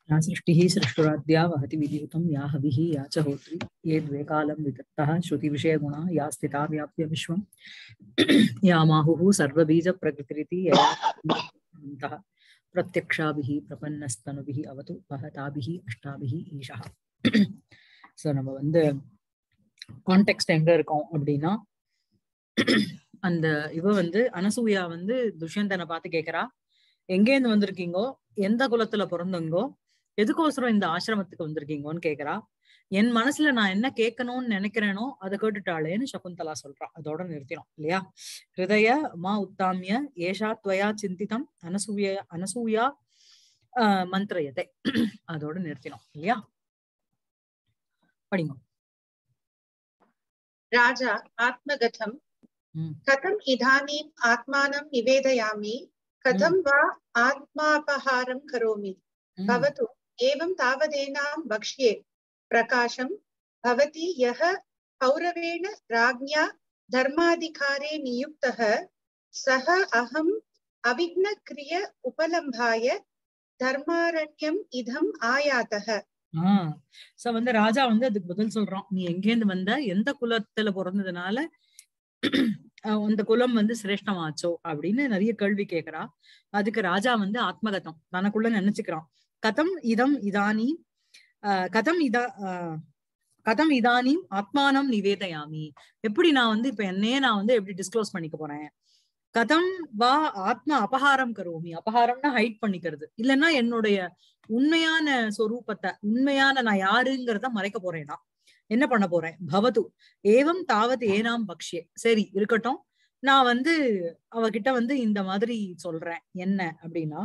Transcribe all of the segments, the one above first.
या सृष्टिः सृष्टुराद्या वहति विद्युतं या हविः या च होत्री ये द्वे कालं विदत्तः श्रुतिविषयगुणा या स्थिता व्याप्य विश्वं या माहुः सर्वबीजप्रकृतिरिति यया अन्तः प्रत्यक्षाभिः प्रपन्नस्तनुभिः अवतु वहताभिः अष्टाभिः ஈஷா ஸோ நம்ம வந்து கான்டெக்ட் எங்க இருக்கோம் அப்படின்னா அந்த இவ வந்து அனசூயா வந்து துஷ்யந்தனை பார்த்து கேக்குறா எங்கேருந்து வந்திருக்கீங்கோ எந்த குலத்துல பிறந்தங்கோ எதுக்கோசரம் இந்த ஆசிரமத்துக்கு வந்திருக்கீங்கோன்னு கேக்குறா என் மனசுல நான் என்ன கேட்கணும்னு நினைக்கிறேனோ அதை கேட்டுட்டாளேன்னு சகுந்தலா சொல்றா அதோட நிறுத்தினோம் இல்லையா ஹிருதய மா உத்தாமிய ஏஷா துவயா சிந்திதம் அனசூய அனசூயா ஆஹ் மந்திரயத்தை அதோட நிறுத்தினோம் இல்லையா படிங்க राजा आत्मगतम् ம். कथम् इदानीम् आत्मानं निवेदयामि कथं वा आत्मापहारं करोमि ம். भवतु एवं तावदेनां वक्ष्ये प्रकाशं भवति यः पौरवेण राज्ञा धर्माधिकारे नियुक्तः सः अहम् अविघ्नक्रिय उपलम्भाय धर्मारण्यम् इदम् आयातः ஆஹ் சோ வந்து ராஜா வந்து அதுக்கு பதில் சொல்றான் நீ எங்கேருந்து வந்த எந்த குலத்துல பிறந்ததுனால அஹ் அந்த குலம் வந்து சிரேஷ்டமாச்சோ அப்படின்னு நிறைய கேள்வி கேக்குறா அதுக்கு ராஜா வந்து ஆத்மகதம் தனக்குள்ள நினைச்சுக்கிறான் கதம் இதம் இதானி ஆஹ் கதம் இதா ஆஹ் கதம் இதானி ஆத்மானம் நிவேதயாமி எப்படி நான் வந்து இப்ப என்னையே நான் வந்து எப்படி டிஸ்க்ளோஸ் பண்ணிக்க போறேன் கதம் வா ஆத்ம அபகாரம் கரோமி அபகாரம்னா ஹைட் பண்ணிக்கிறது இல்லைன்னா என்னுடைய உண்மையான சொரூபத்தை உண்மையான நான் யாருங்கிறத மறைக்க போறேனா என்ன பண்ண போறேன் பவது ஏவம் தாவது ஏனாம் பக்ஷே சரி இருக்கட்டும் நான் வந்து அவகிட்ட வந்து இந்த மாதிரி சொல்றேன் என்ன அப்படின்னா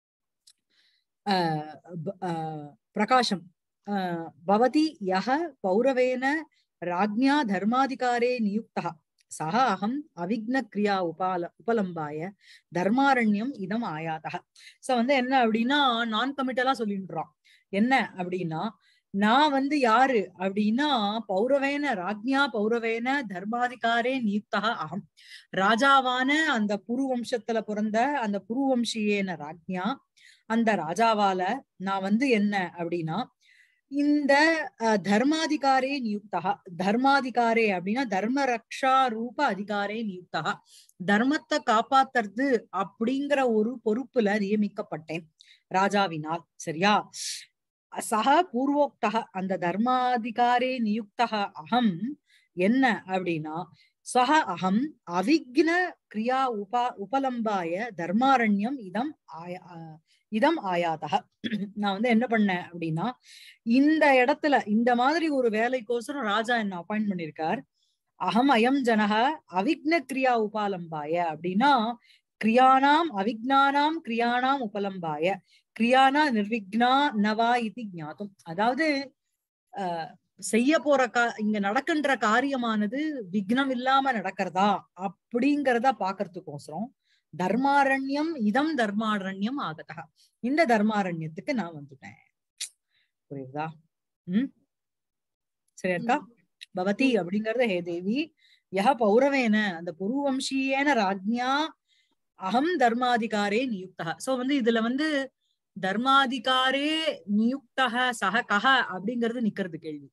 ஆஹ் ப- ஆஹ் பிரகாஷம் ஆஹ் பவதி யஹ பௌரவேன ராஜ்ஞா தர்மாதிகாரே நியுக்தா சக அகம் அவிக்ன கிரியா உபால உபலம்பாய தர்மாரண்யம் இதம் ஆயாதக சோ வந்து என்ன அப்படின்னா நான் கமிட்டலா சொல்லிடுறான் என்ன அப்படின்னா நான் வந்து யாரு அப்படின்னா பௌரவேன ராஜ்ஞா பௌரவேன தர்மாதிகாரே நியுக்தா அகம் ராஜாவான அந்த புரு வம்சத்துல பிறந்த அந்த புரு வம்சியேன ராஜ்ஞா அந்த ராஜாவால நான் வந்து என்ன அப்படின்னா இந்த அஹ், தர்மாதிகாரே நியுக்தா தர்மாதிகாரே அப்படின்னா தர்ம ரக்ஷா ரூப அதிகாரே நியுக்தா தர்மத்தை காப்பாத்துறது அப்படிங்கிற ஒரு பொறுப்புல நியமிக்கப்பட்டேன் ராஜாவினால் சரியா சக பூர்வோக்தக அந்த தர்மாதிகாரே நியுக்தக அகம் என்ன அப்படின்னா சக அகம் அவிக்ன கிரியா உபா உபலம்பாய தர்மாரண்யம் இதம் ஆய ஆ- இதம் ஆயாதக நான் வந்து என்ன பண்ணேன் அப்படின்னா இந்த இடத்துல இந்த மாதிரி ஒரு வேலைக்கோசரம் ராஜா என்ன அப்பாயிண்ட் பண்ணிருக்கார் அகம் அயம் ஜனக அவிக்ன கிரியா உபாலம்பாய அப்படின்னா கிரியானாம் அவிக்னானாம் கிரியானாம் உபலம்பாய கிரியானா நிர்விக்னா நவா இது ஞாதும் அதாவது அஹ், செய்ய போற கா இங்க நடக்கின்ற காரியமானது விக்னம் இல்லாம நடக்கிறதா அப்படிங்கறத பாக்குறதுக்கோசரம் தர்மாரண்யம் இதம் தர்மாரண்யம் ஆகதா இந்த தர்மாரண்யத்துக்கு நான் வந்துட்டேன் புரியுதா உம் சரியா இருக்கா பவதி அப்படிங்கறது ஹே தேவி யஹ பௌரவேன அந்த புருவம்சீயேன ராஜ்ஞா அகம் தர்மாதிகாரே நியுக்தா சோ வந்து இதுல வந்து தர்மாதிகாரே நியுக்தக சக கஹ அப்படிங்கறது நிக்கிறது கேள்வி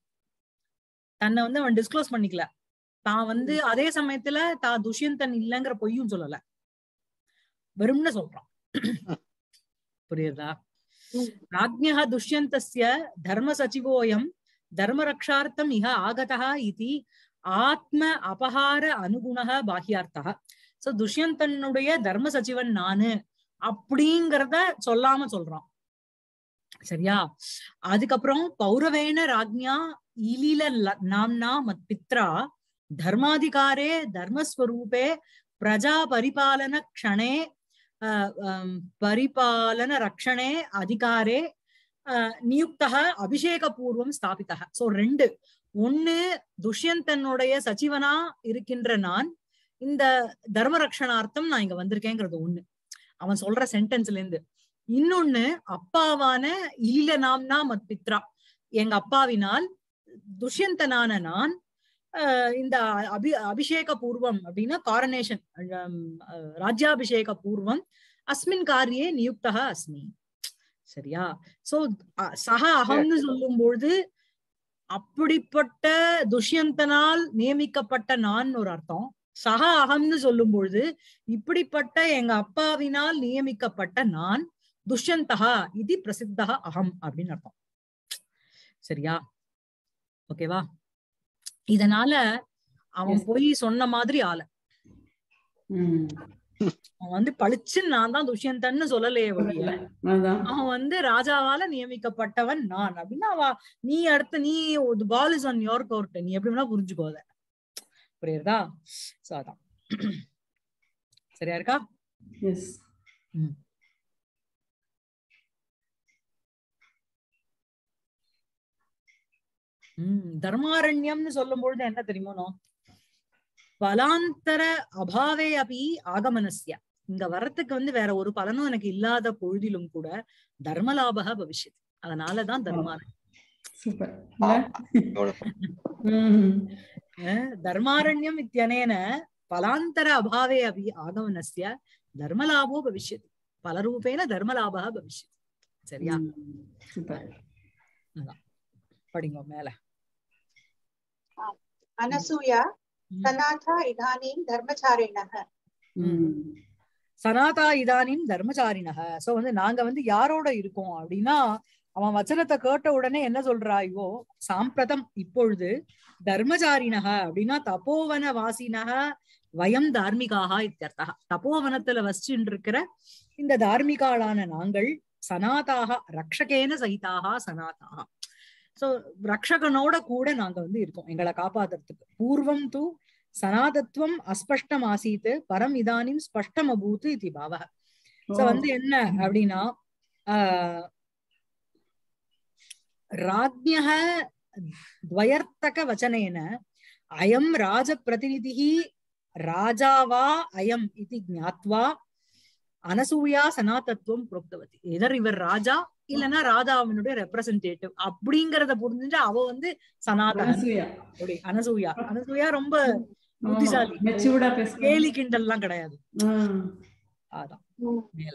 தன்னை வந்து அவன் டிஸ்க்ளோஸ் பண்ணிக்கல தான் வந்து அதே சமயத்துல தான் துஷ்யந்தன் இல்லைங்கிற பொய்யும் சொல்லல வெறும்னு சொல்றான் புரியுதா ம். ராஜ்ஞः துஷ்யந்தஸ்ய தர்ம சச்சிவோயம் தர்ம ரக்ஷார்த்தம் இஹ ஆகதः இதி ஆத்ம அபகார அனுகுணः பாஹ்யார்த்தः சோ துஷ்யந்தனுடைய தர்ம சச்சிவன் நானு அப்படிங்கறத சொல்லாம சொல்றான் சரியா அதுக்கப்புறம் பௌரவேன ராஜ்ஞா இலில ல- நாம்னா மத் பித்ரா தர்மாதிகாரே தர்மஸ்வரூபே பிரஜா பரிபாலன க்ஷணே அஹ், ஹம், பரிபாலன ரக்ஷணே அதிகாரே அஹ், நியுக்தக அபிஷேக பூர்வம் ஸ்தாபித்தக சோ ரெண்டு ஒண்ணு துஷ்யந்தனுடைய சச்சிவனா இருக்கின்ற நான் இந்த தர்ம ரக்ஷணார்த்தம் நான் இங்க வந்திருக்கேங்கிறது ஒண்ணு அவன் சொல்ற சென்டென்ஸ்ல இருந்து இன்னொன்னு அப்பாவான இலில நாம்னா மத் பித்ரா எங்க அப்பாவினால் துஷ்யந்தனான நான் அஹ் இந்த அபி அபிஷேக பூர்வம் அப்படின்னா காரனேஷன் ராஜ்யாபிஷேக பூர்வம் அஸ்மின் காரியே நியுக்தா அஸ்மி சரியா சோ அ- சக அகம்னு சொல்லும்பொழுது அப்படிப்பட்ட துஷ்யந்தனால் நியமிக்கப்பட்ட நான் ஒரு அர்த்தம் சக அகம்னு சொல்லும் பொழுது இப்படிப்பட்ட எங்க அப்பாவினால் நியமிக்கப்பட்ட நான் துஷ்யந்தகா இது பிரசித்தா அகம் அப்படின்னு அர்த்தம் சரியா ஓகேவா இதனால அவன் Yes. போய் சொன்ன மாதிரி ஆள ம். அவன் வந்து பளிச்சுன்னு நான் தான் துஷ்யந்தன்னு சொல்லலையே ஒழிய அதான் அவன் வந்து ராஜாவால நியமிக்கப்பட்டவன் நான் அப்படின்னா அவ நீ அடுத்து நீ ball is on your court நீ எப்படி வேணா புரிஞ்சுக்கோ அத புரியுறதா சோ அதான் சரியா இருக்கா எஸ் உம் தர்மாரண்யம்னு சொல்லும் பொழுது என்ன தெரியுமோ பலாந்தர அபாவே அபி ஆகமனஸ்ய இங்க வரத்துக்கு வந்து வேற ஒரு பலனும் எனக்கு இல்லாத பொழுதிலும் கூட தர்மலாபக பவிஷ்யத் அதனாலதான் தர்மாரண்யம் சூப்பர் தர்மாரண்யம் இத்தியனேன பலாந்தர அபாவே அபி ஆகமனஸ்ய தர்மலாபோ பவிஷ்யத் பலரூபேன தர்மலாபக பவிஷ்யத் சரியா சூப்பர் படிங்க மேல अनसूया ம். सनाथा इदानीं धर्मचारिणः சனாதா இதானின் தர்மச்சாரினக சோ வந்து நாங்க வந்து யாரோட இருக்கோம் அப்படின்னா அவன் வச்சனத்தை கேட்ட உடனே என்ன சொல்றா இவோ சாம்பிரதம் இப்பொழுது தர்மச்சாரினக அப்படின்னா தபோவன வாசினக வயம் தார்மிகாக இத்தியர்த்தா தபோவனத்துல வசிச்சுட்டு இருக்கிற இந்த தார்மிகாளான நாங்கள் சனாதாக ரக்ஷகேன சகிதாக சனாதாக சோ ரக்ஷகனோட கூட நாங்க வந்து இருக்கோம் எங்களை காப்பாத்துறதுக்கு பூர்வம் தூ சனாதத்துவம் அஸ்பஷ்டம் ஆசீத் பரம் இதானிம் ஸ்பஷ்டம் அபூத் இது பாவ சோ வந்து என்ன அப்படின்னா ஆஹ் ராஜ்யः द्वयर्थक वचनेन अयं राजप्रतिनिधिः राजा वा अयम् इति ज्ञात्वा அனசூயா சனாதத்துவம் புரோக்தவதி எதர் இவர் ராஜா இல்லைன்னா ராஜாவினுடைய ரெப்ரசன்டேட்டிவ் அப்படிங்கறத புரிஞ்சுட்டு அவ வந்து சனாதன அப்படி அனசூயா அனசூயா ரொம்ப புத்திசாலி. மெச்சூர்டா பேசுறேன் கேலி கிண்டல் எல்லாம் கிடையாது அதான் மேல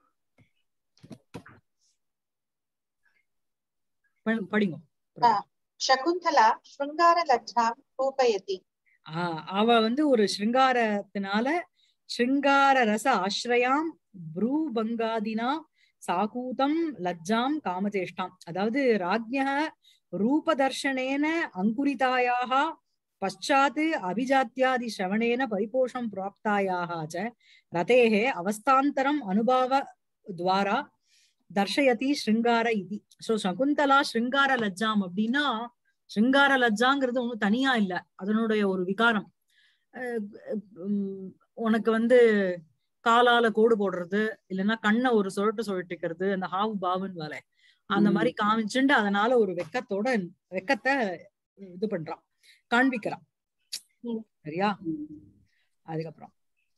ப- படிங்க शकुन्तला शृङ्गारलज्जां कूपयति ஆஹ் அவ வந்து ஒரு ஸ்ருங்காரத்தினால ஸ்ருங்கார ரச ஆசிரயாம் ப்ரூபங்காதினா சாகூதம் லஜ்ஜாம் காமச்சேஷ்டாம் அதாவது ராஜ்ய ரூபதர்ஷனேன அங்குரிதாயாக பశ్చాத் அபிஜாத்தியாதி ஸ்ரவணேன பரிபோஷம் பிராப்தாயாக ச ரதேஹே அவஸ்தாந்தரம் அனுபவ துவாரா தர்ஷயதி ஸ்ருங்கார இது சோ சகுந்தலா ஸ்ருங்கார லஜ்ஜாம் அப்படின்னா ஸ்ருங்கார லஜ்ஜாங்கிறது ஒண்ணும் தனியா இல்ல அதனுடைய ஒரு விகாரம் அஹ் உம் உனக்கு வந்து காலால கோடு போடுறது இல்லைன்னா கண்ணை ஒரு சுழட்டு சுழட்டிக்கிறது அந்த ஹாவு பாவுன்னு வேலை அந்த ம். மாதிரி காமிச்சுண்டு அதனால ஒரு வெக்கத்தோட வெக்கத்தை இது பண்றான் காண்பிக்கிறான் ம். சரியா அதுக்கப்புறம்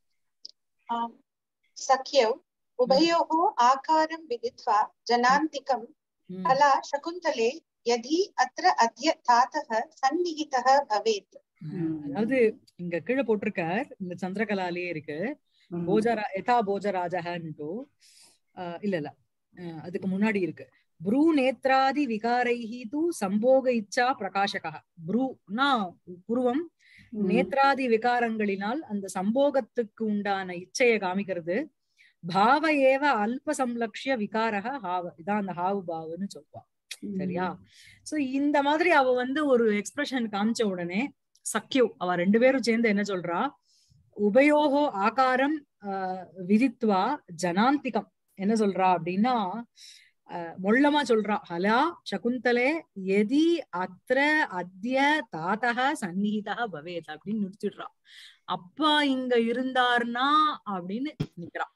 आम् सख्यौ उभयोः आकारं विदित्वा जनान्तिकं ம். कला शकुन्तले यदि अत्र अद्य तातः सन्निहितः भवेत् அதாவது இங்க கீழே போட்டிருக்கார் இந்த சந்திரகலாலேயே இருக்கு போஜரா யதா போஜராஜகன்ட்டு ஆஹ் இல்ல இல்ல ஆஹ் அதுக்கு முன்னாடி இருக்கு ப்ரூ நேத்ராதி விகாரைஹி தூ சம்போக இச்சா பிரகாசகா ப்ரூனா புருவம் நேத்ராதி விகாரங்களினால் அந்த சம்போகத்துக்கு உண்டான இச்சையை காமிக்கிறது பாவ ஏவ அல்ப சம்லக்ஷிய விகாரக ஹாவ இதான் அந்த ஹாவு பாவுன்னு சொல்லுவா சரியா சோ இந்த மாதிரி அவ வந்து ஒரு எக்ஸ்பிரஷன் காமிச்ச உடனே சக்கியு அவ ரெண்டு பேரும் சேர்ந்து என்ன சொல்றா உபயோகோ ஆகாரம் ஆஹ், விதித்வா ஜனாந்திகம் என்ன சொல்றா அப்படின்னா ஆஹ், மொள்ளமா சொல்றா ஹலா சகுந்தலே எதி அத்திர அத்ய தாத்தக சந்நிகிதா பவேத் அப்படின்னு நிறுத்திடுறா அப்பா இங்க இருந்தார்னா அப்படின்னு நிக்கிறா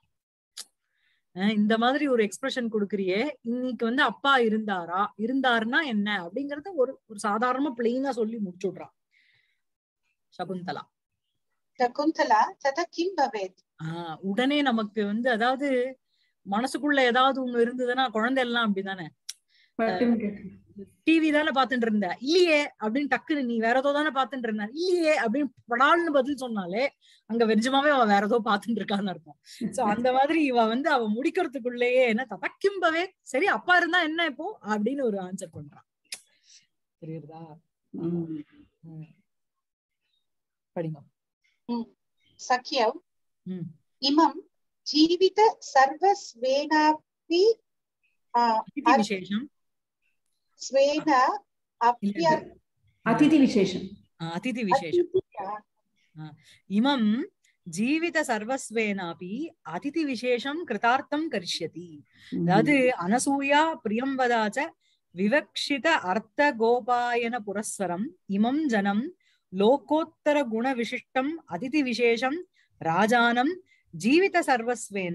அஹ் இந்த மாதிரி ஒரு எக்ஸ்பிரஷன் கொடுக்குறியே இன்னைக்கு வந்து அப்பா இருந்தாரா இருந்தாருன்னா என்ன அப்படிங்கறத ஒரு ஒரு சாதாரணமா பிளெயினா சொல்லி முடிச்சு விடுறா சகுந்தலா शकुन्तला तथा किं भवेत् ஆஹ் உடனே நமக்கு வந்து அதாவது மனசுக்குள்ள ஏதாவது ஒண்ணு இருந்ததுன்னா குழந்தை எல்லாம் அப்படிதானே டிவி தானே பாத்துட்டு இருந்த இல்லையே அப்படின்னு டக்குன்னு நீ வேற ஏதோ தானே பாத்துட்டு இருந்த இல்லையே அப்படின்னு படால்னு பதில் சொன்னாலே அங்க வெறிஜமாவே அவ வேற ஏதோ பாத்துட்டு இருக்கான்னு இருக்கும் சோ அந்த மாதிரி இவ வந்து அவ முடிக்கிறதுக்குள்ளேயே என்ன ததக்கிம்பவே சரி அப்பா இருந்தா என்ன இப்போ அப்படின்னு ஒரு ஆன்சர் பண்றான் புரியுறதா ம். ம். படிங்க सख्यौ ம் इमं जीवित सर्वस्वेनापि आ, அதிதி விசேஷம் स्वेन अप्य அதிதி விசேஷம் ஆ, அதிதி விசேஷம் இமம் ஜீவித சர்வஸ்வேனாபி அதிதி விசேஷம் கிருதார்த்தம் கரிஷ்யதி அதாவது அனசூயா பிரியம்பதாச்ச விவக்ஷித அர்த்த கோபாயன புரஸ்வரம் இமம் ஜனம் லோகோத்தர குண விசிஷ்டம் அதிதி விசேஷம் ராஜானம் ஜீவித சர்வஸ்வேன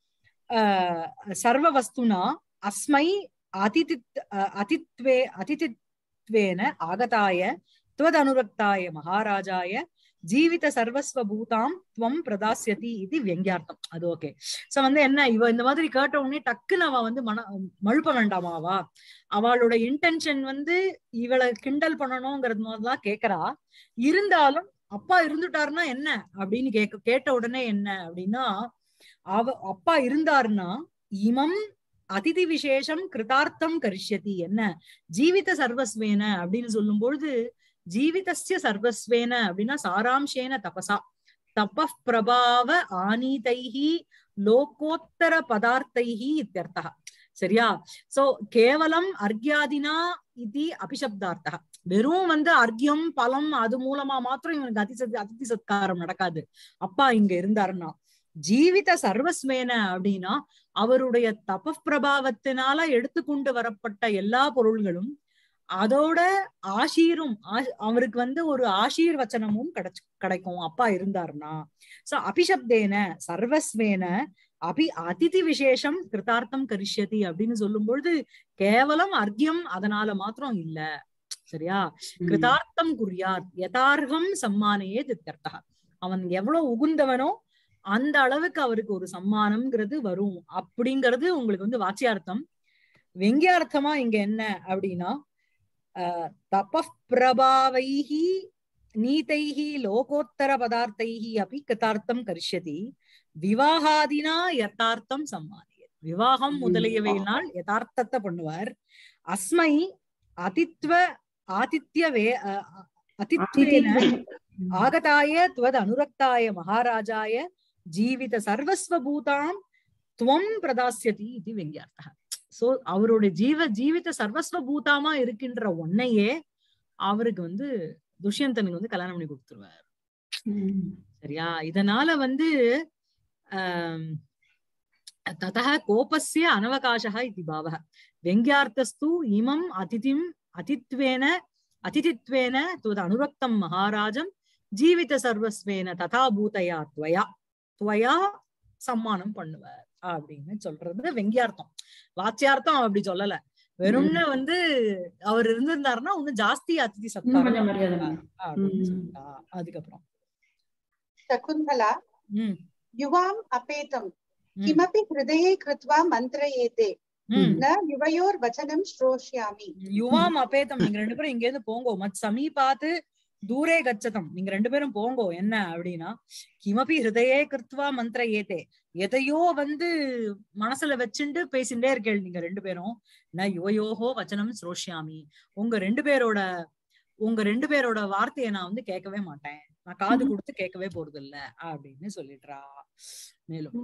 ஆஹ், சர்வவஸ்துனா அஸ்மை அதிதி அதித்வே அதிதித்வேன ஆகதாய त्वदनुरक्ताय महाराजाय ஜீவித சர்வஸ்வ பூதாம் துவம் பிரதாசியதி இது வெங்கியார்த்தம் அது ஓகே சோ வந்து என்ன இவ இந்த மாதிரி கேட்ட உடனே டக்குன்னு அவ வந்து மன மழுப்ப வேண்டாமாவா அவளோட இன்டென்ஷன் வந்து இவளை கிண்டல் பண்ணணுங்கிறது மாதிரிதான் கேக்குறா இருந்தாலும் அப்பா இருந்துட்டாருன்னா என்ன அப்படின்னு கேக்க கேட்ட உடனே என்ன அப்படின்னா அவ அப்பா இருந்தாருன்னா இமம் அதிதி விசேஷம் கிருதார்த்தம் கரிஷ்யதி என்ன ஜீவித சர்வஸ்வேன அப்படின்னு சொல்லும் பொழுது ஜீவிதஸ்ய சர்வஸ்வேன அப்படின்னா சாராம்சேன தபசா தப பிரபாவ ஆனீதைஹி லோகோத்தர பதார்த்தைஹி இத்தியர்த்தः சரியா சோ கேவலம் அர்க்யாதினா இது அபிசப்தார்த்தः வெறும் வந்து அர்க்யம் பலம் அது மூலமா மாத்திரம் இவனுக்கு அதிசத் அதிதி சத்காரம் நடக்காது அப்பா இங்க இருந்தாருன்னா ஜீவித சர்வஸ்வேன அப்படின்னா அவருடைய தப பிரபாவத்தினால எடுத்துக்கொண்டு வரப்பட்ட எல்லா பொருள்களும் அதோட ஆஷீரும் ஆ- அவருக்கு வந்து ஒரு ஆசீர்வச்சனமும் கிடைச்சு கிடைக்கும் அப்பா இருந்தாருன்னா சோ அபிஷப்தேன சர்வஸ்வேன அபி அதிதி விசேஷம் கிருதார்த்தம் கரிஷ்யதி அப்படின்னு சொல்லும் பொழுது கேவலம் அர்க்யம் அதனால மாத்திரம் இல்ல சரியா கிருதார்த்தம் குறியாத் யதார்த்தம் சம்மானையே தித்தர்த்தா அவன் எவ்வளவு உகுந்தவனோ அந்த அளவுக்கு அவருக்கு ஒரு சம்மானம்ங்கிறது வரும் அப்படிங்கிறது உங்களுக்கு வந்து வாச்சியார்த்தம் வெங்கியார்த்தமா இங்க என்ன அப்படின்னா அஹ், தபः பிரபாவைஹி நீதைஹி லோகோத்தர பதார்த்தைஹி அப்படி கிருதார்த்தம் கரிஷ்யதி விவாகாதினா யதார்த்தம் சம்மானியர் விவாகம் ம். முதலியவையினால் யதார்த்தத்தை பண்ணுவார் அஸ்மை அதித்வ ஆதித்ய வே அஹ், அதித்வேன ஆகதாய துவத் அனுரக்தாய மகாராஜாய ஜீவித சர்வஸ்வபூதாம் துவம் பிரதாசியதி இது வெங்கியார்த்தா சோ அவருடைய ஜீவ ஜீவித சர்வஸ்வபூதாமா இருக்கின்ற ஒன்னையே அவருக்கு வந்து துஷ்யந்தனுக்கு வந்து கல்யாணம் பண்ணி கொடுத்துருவார் சரியா இதனால வந்து ஆம், ததः கோபஸ்ய அனவகாசः इति भावः व्यङ्ग्यार्थस्तु इमम् अतिथिम् अतित्वेन अतिथित्वेन त्वद् अनुरक्तं महाराजं ஜீவித சர்வஸ்வேன ததா பூதையா துவயா துவயா சம்மானம் பண்ணுவார் அப்படின்னு சொல்றது வெங்கியார்த்தம் வாச்சியார்த்தம் அப்படி சொல்லல வெறும்னு வந்து அவர் இருந்திருந்தாருன்னா இன்னும் ஜாஸ்தி அதிதி இன்னும் சத்தாரம் கொஞ்சம் மரியாதை பண்ணு. அப்படின்னு ம். சொல்லிட்டா அதுக்கப்புறம் शकुन्तला உம் युवाम् अपेतम् ம், किमपि हृदये कृत्वा मन्त्रयेते ம். न युवयोर्वचनं श्रोष्यामि யுவாம் அபேதம் நீங்க ரெண்டு பேரும் இங்க இருந்து போங்கோ மத் சமீபாத்து தூரே கச்சதம் நீங்க ரெண்டு பேரும் போங்கோ என்ன அப்படின்னா கிமபி ஹிருதயே கிருத்வா மந்திர ஏதே எதையோ வந்து மனசுல வச்சுண்டு பேசிண்டே இருக்கேள் நீங்க ரெண்டு பேரும் ந யுவயோகோ வச்சனம் ஸ்ரோஷ்யாமி உங்க ரெண்டு பேரோட உங்க ரெண்டு பேரோட வார்த்தையை நான் வந்து கேட்கவே மாட்டேன் நான் காது கொடுத்து கேட்கவே போறது இல்ல அப்படின்னு சொல்லிடுறா மேலும்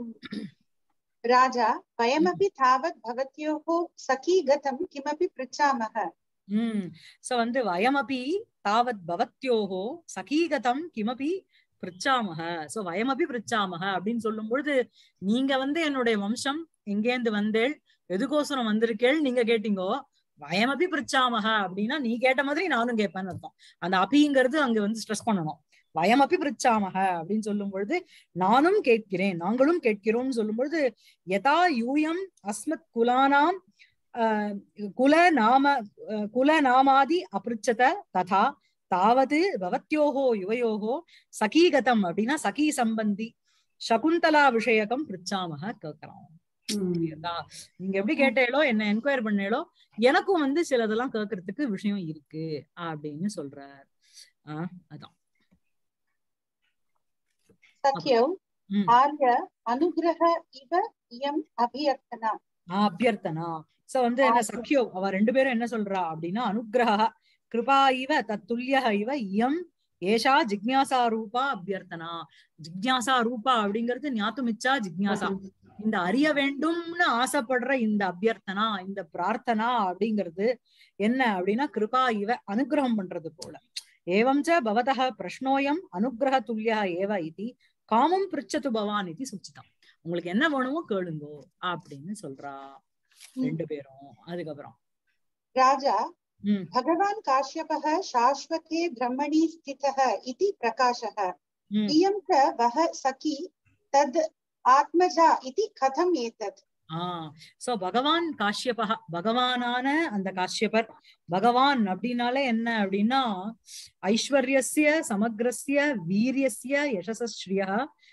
राजा वयमपि तावत् भवत्योः सखी गतं किमपि पृच्छामः உம் சோ வந்து வயமபி தாவத் பவத்யோகோ சகீகதம் கிமபி பிரிச்சாமக சோ வயமபி பிரிச்சாமக அப்படின்னு சொல்லும் பொழுது நீங்க வந்து என்னுடைய வம்சம் எங்கேந்து வந்தேள் எதுக்கோசரம் வந்திருக்கேள் நீங்க கேட்டீங்கோ வயமபி பிரிச்சாமக அப்படின்னா நீ கேட்ட மாதிரி நானும் கேட்பேன்னு அர்த்தம் அந்த அபிங்கிறது அங்க வந்து ஸ்ட்ரெஸ் பண்ணணும் வயமபி பிரிச்சாமக அப்படின்னு சொல்லும் பொழுது நானும் கேட்கிறேன் நாங்களும் கேட்கிறோம்னு சொல்லும் பொழுது யதா யூயம் அஸ்மத் குலானாம் ஆஹ் குல நாம அஹ் குல நாமாதி அபிருச்சத ததா தாவது பவத்யோகோ யுவயோகோ சகீகதம் அப்படின்னா சகி சம்பந்தி சகுந்தலா விஷயகம் பிரிச்சாமக கேட்கிறோம் ம். புரியுதா நீங்க எப்படி கேட்டேளோ என்ன என்கொயர் பண்ணேளோ எனக்கும் வந்து சிலதெல்லாம் கேட்கறதுக்கு விஷயம் இருக்கு அப்படின்னு சொல்றார் ஆஹ் அதான் सख्यौ ம். आर्य अनुग्रह इव इयम् अभ्यर्थना ஆஹ் அபியர்த்தனா சோ வந்து என்ன சக்கியோ அவ ரெண்டு பேரும் என்ன சொல்றா அப்படின்னா அனுகிரக கிருபா இவ தத்துல்ய இவ இயம் ஏஷா ஜிக்ஞாசா ரூபா அபியர்த்தனா ஜிக்ஞாசா ரூபா அப்படிங்கிறது ஞாத்துமிச்சா ஜிக்ஞாசா இந்த அறிய வேண்டும்னு ஆசைப்படுற இந்த அபியர்த்தனா இந்த பிரார்த்தனா அப்படிங்கிறது என்ன அப்படின்னா கிருபா இவ அனுகிரகம் பண்றது போல ஏவம் ச பவதः பிரஷ்னோயம் அனுகிரக துல்லியா ஏவ இதி காமம் பிரிச்சது பவான் இது சுச்சிதம் உங்களுக்கு என்ன வேணுமோ கேளுங்கோ அப்படின்னு சொல்றா ரெண்டு பேரும் அதுக்கப்புறம் राजा ம் भगवान् काश्यपः शाश्वते ब्रह्मणि स्थितः इति प्रकाशः ம் इयं च वः सखी तद् आत्मजा इति कथम् एतत् ஆஹ் சோ பகவான் காஷ்யபக பகவானான அந்த காஷ்யபர் பகவான் அப்படின்னாலே என்ன அப்படின்னா ஐஸ்வர்யஸ்ய சமக்ரஸ்ய வீரியஸ்ய யசஸ்ஸ்ரீய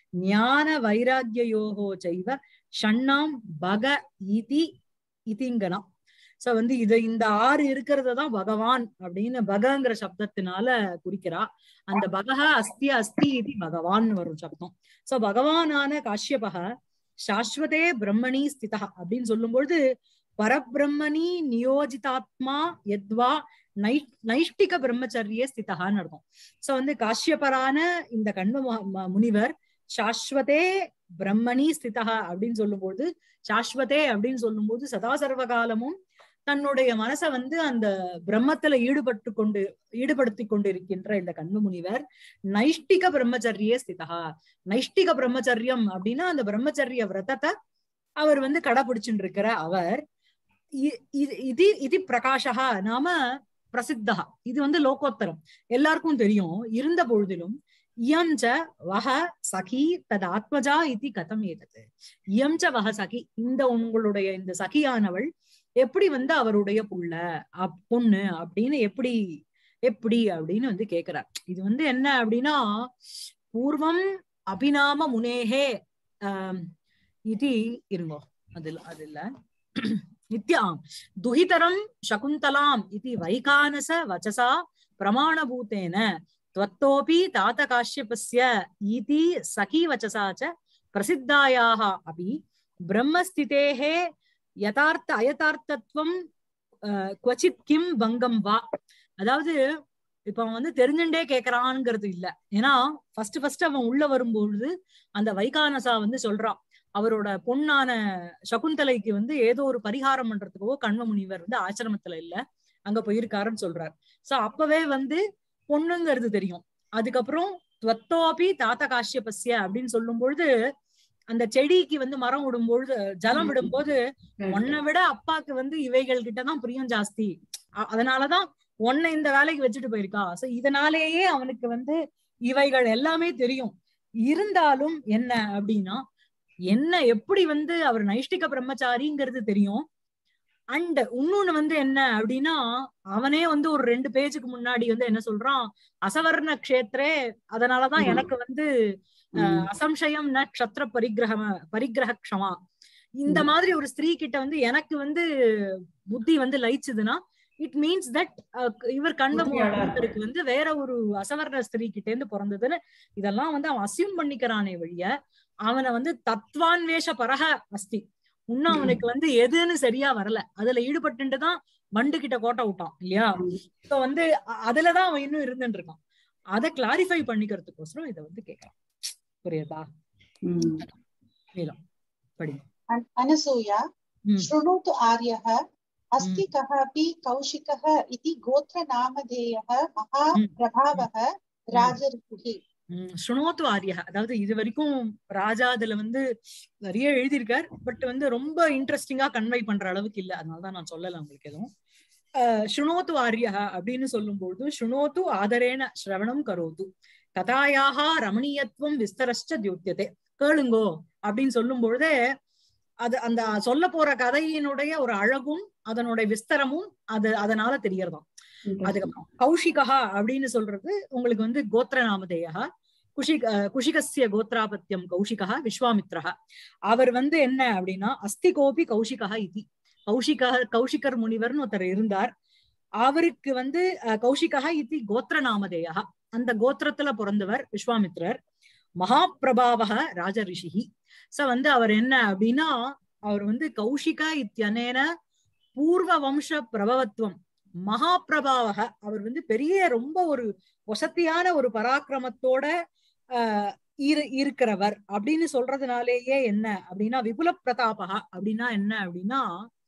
ஞான வைராக்கியோகோ செய்வ ஷண்ணாம் பக இதி இதிங்கனம் சோ வந்து இது இந்த ஆறு இருக்கிறத தான் பகவான் அப்படின்னு பகங்கிற சப்தத்தினால குறிக்கிறா அந்த பகஹ அஸ்தி அஸ்தி இது பகவான் வரும் சப்தம் சோ பகவானான காஷ்யபக சாஸ்வதே பிரம்மணி ஸ்திதா அப்படின்னு சொல்லும்பொழுது பரபிரம்மணி நியோஜிதாத்மா எத்வா நை நைஷ்டிக பிரம்மச்சரிய ஸ்திதான்னு அர்த்தம் சோ வந்து காஷ்யபரான இந்த கண்ம மு- ம- முனிவர் சாஸ்வதே பிரம்மணி ஸ்திதா அப்படின்னு சொல்லும்போது சாஸ்வதே அப்படின்னு சொல்லும்போது சதா சர்வ காலமும் தன்னுடைய மனசை வந்து அந்த பிரம்மத்துல ஈடுபட்டு கொண்டு ஈடுபடுத்தி கொண்டிருக்கின்ற இந்த கண்ம முனிவர் நைஷ்டிக பிரம்மச்சரிய ஸ்திதா நைஷ்டிக பிரம்மச்சரியம் அப்படின்னா அந்த பிரம்மச்சரிய விரதத்தை அவர் வந்து கடைபிடிச்சுட்டு இருக்கிற அவர் இ- இது- இது இது பிரகாஷா நாம பிரசித்தா இது வந்து லோகோத்தரம் எல்லாருக்கும் தெரியும் இருந்த பொழுதிலும் இயம் ச வஹ சகி தத் ஆத்மஜா இதி கதம் ஏதது இயம் ச வஹ சகி இந்த உங்களுடைய இந்த சகியானவள் எப்படி வந்து அவருடைய புள்ள அப்- பொண்ணு அப்படின்னு எப்படி எப்படி அப்படின்னு வந்து கேக்குறார் இது வந்து என்ன அப்படின்னா பூர்வம் அபிநாம முனேகே ஆம், இது இருங்கோ அதுல அது இல்ல நித்யாம் துஹிதரம் சகுந்தலாம் இது வைகானச வச்சசா பிரமாணபூத்தேன त्वत्तोऽपि तात काश्यपस्य इति सखी वचसा च प्रसिद्धायाः अपि ब्रह्मस्थितेः யதார்த்த அயதார்த்தத்துவம் அஹ், क्वचित् கிம் பங்கம் வா அதாவது இப்ப அவன் வந்து தெரிஞ்சுட்டே கேக்குறான்ங்கிறது இல்ல ஏன்னா ஃபர்ஸ்ட் ஃபர்ஸ்ட் அவன் உள்ள வரும்பொழுது அந்த வைகானசா வந்து சொல்றான் அவரோட பொண்ணான சகுந்தலைக்கு வந்து ஏதோ ஒரு பரிகாரம் பண்றதுக்கோ கண்வ முனிவர் வந்து ஆசிரமத்துல இல்ல அங்க போயிருக்காருன்னு சொல்றார் சோ அப்பவே வந்து பொண்ணுங்கிறது தெரியும் அதுக்கப்புறம் துவத்தோபி தாத்த காஷ்யபஸ்ய அப்படின்னு சொல்லும் பொழுது அந்த செடிக்கு வந்து மரம் விடும்பொழுது ஜலம் விடும்போது உன்னை விட அப்பாக்கு வந்து இவைகள் கிட்டதான் பிரியம் ஜாஸ்தி அ- அதனாலதான் உன்னை இந்த வேலைக்கு வச்சுட்டு போயிருக்கா சோ இதனாலேயே அவனுக்கு வந்து இவைகள் எல்லாமே தெரியும் இருந்தாலும் என்ன அப்படின்னா என்ன எப்படி வந்து அவர் நைஷ்டிக பிரம்மச்சாரிங்கிறது தெரியும் அண்ட் இன்னொன்னு வந்து என்ன அப்படின்னா அவனே வந்து ஒரு ரெண்டு பேஜுக்கு முன்னாடி வந்து என்ன சொல்றான் அசவர்ண க்ஷேத்ரே அதனாலதான் ம். எனக்கு வந்து அஹ், அசம்சயம் ந க்ஷத்ர பரிகிரக பரிகிரக க்ஷமா இந்த ம். மாதிரி ஒரு ஸ்திரீ கிட்ட வந்து எனக்கு வந்து புத்தி வந்து லயிச்சுதுன்னா இட் மீன்ஸ் தட் இவர் கண்ட புத்தியாளா இவருக்கு வந்து வேற ஒரு அசவர்ண ஸ்திரீ கிட்ட இருந்து பிறந்ததுன்னு இதெல்லாம் வந்து அவன் அசியூம் பண்ணிக்கிறானே வழிய அவனை வந்து தத்வான்வேஷ பரக அஸ்தி இன்னும் ம். அவனுக்கு வந்து எதுன்னு சரியா வரல அதுல ஈடுபட்டுட்டு தான் வண்டு கிட்ட கோட்டை விட்டான் இல்லையா சோ வந்து அ- அதுலதான் அவன் இன்னும் இருந்துட்டு இருக்கான் அதை கிளாரிஃபை பண்ணிக்கிறதுக்கோசரம் இதை வந்து கேட்கறான் புரியுதா மேலும் படிங்க अन- अनसूया ம். शृणोतु आर्यः अस्ति कः अपि कौशिकः इति गोत्रनामधेयः महाप्रभावः राजऋषिः உம் சுணோத்து ஆரியா அதாவது இது வரைக்கும் ராஜா அதுல வந்து நிறைய எழுதியிருக்கார் பட் வந்து ரொம்ப இன்ட்ரெஸ்டிங்கா கன்வை பண்ற அளவுக்கு இல்ல அதனாலதான் நான் சொல்லல உங்களுக்கு எதுவும் அஹ் சுணோத்து ஆரியா அப்படின்னு சொல்லும்போது சுணோத்து ஆதரேன ஸ்ரவணம் கரோது கதாயாக ரமணீயத்துவம் விஸ்தரஷ்ட தியுத்தியதே கேளுங்கோ அப்படின்னு சொல்லும் பொழுதே அது அந்த சொல்ல போற கதையினுடைய ஒரு அழகும் அதனுடைய விஸ்தரமும் அது அதனால தெரியறதாம் அதுக்கப்புறம் கௌஷிகா அப்படின்னு சொல்றது உங்களுக்கு வந்து கோத்திர நாமதேயா குஷிக அஹ், குஷிகஸ்ய கோத்ராபத்தியம் கௌஷிகா விஸ்வாமித்ரஹ அவர் வந்து என்ன அப்படின்னா அஸ்தி கோபி கௌஷிகா இதி கௌஷிகா கௌஷிகர் முனிவர்னு ஒருத்தர் இருந்தார் அவருக்கு வந்து அஹ், கௌஷிகா இதி கோத்திர நாமதேயா அந்த கோத்திரத்துல பிறந்தவர் விஸ்வாமித்ரர் மகாபிரபாவக ராஜரிஷிஹி சோ வந்து அவர் என்ன அப்படின்னா அவர் வந்து கௌஷிகா இத்தியனேன பூர்வ வம்ச பிரபவத்துவம் மகாபிரபாவக அவர் வந்து பெரிய ரொம்ப ஒரு வசத்தியான ஒரு பராக்கிரமத்தோட ஆஹ் இரு இருக்கிறவர் அப்படின்னு சொல்றதுனாலேயே என்ன அப்படின்னா விபுல பிரதாபக அப்படின்னா என்ன அப்படின்னா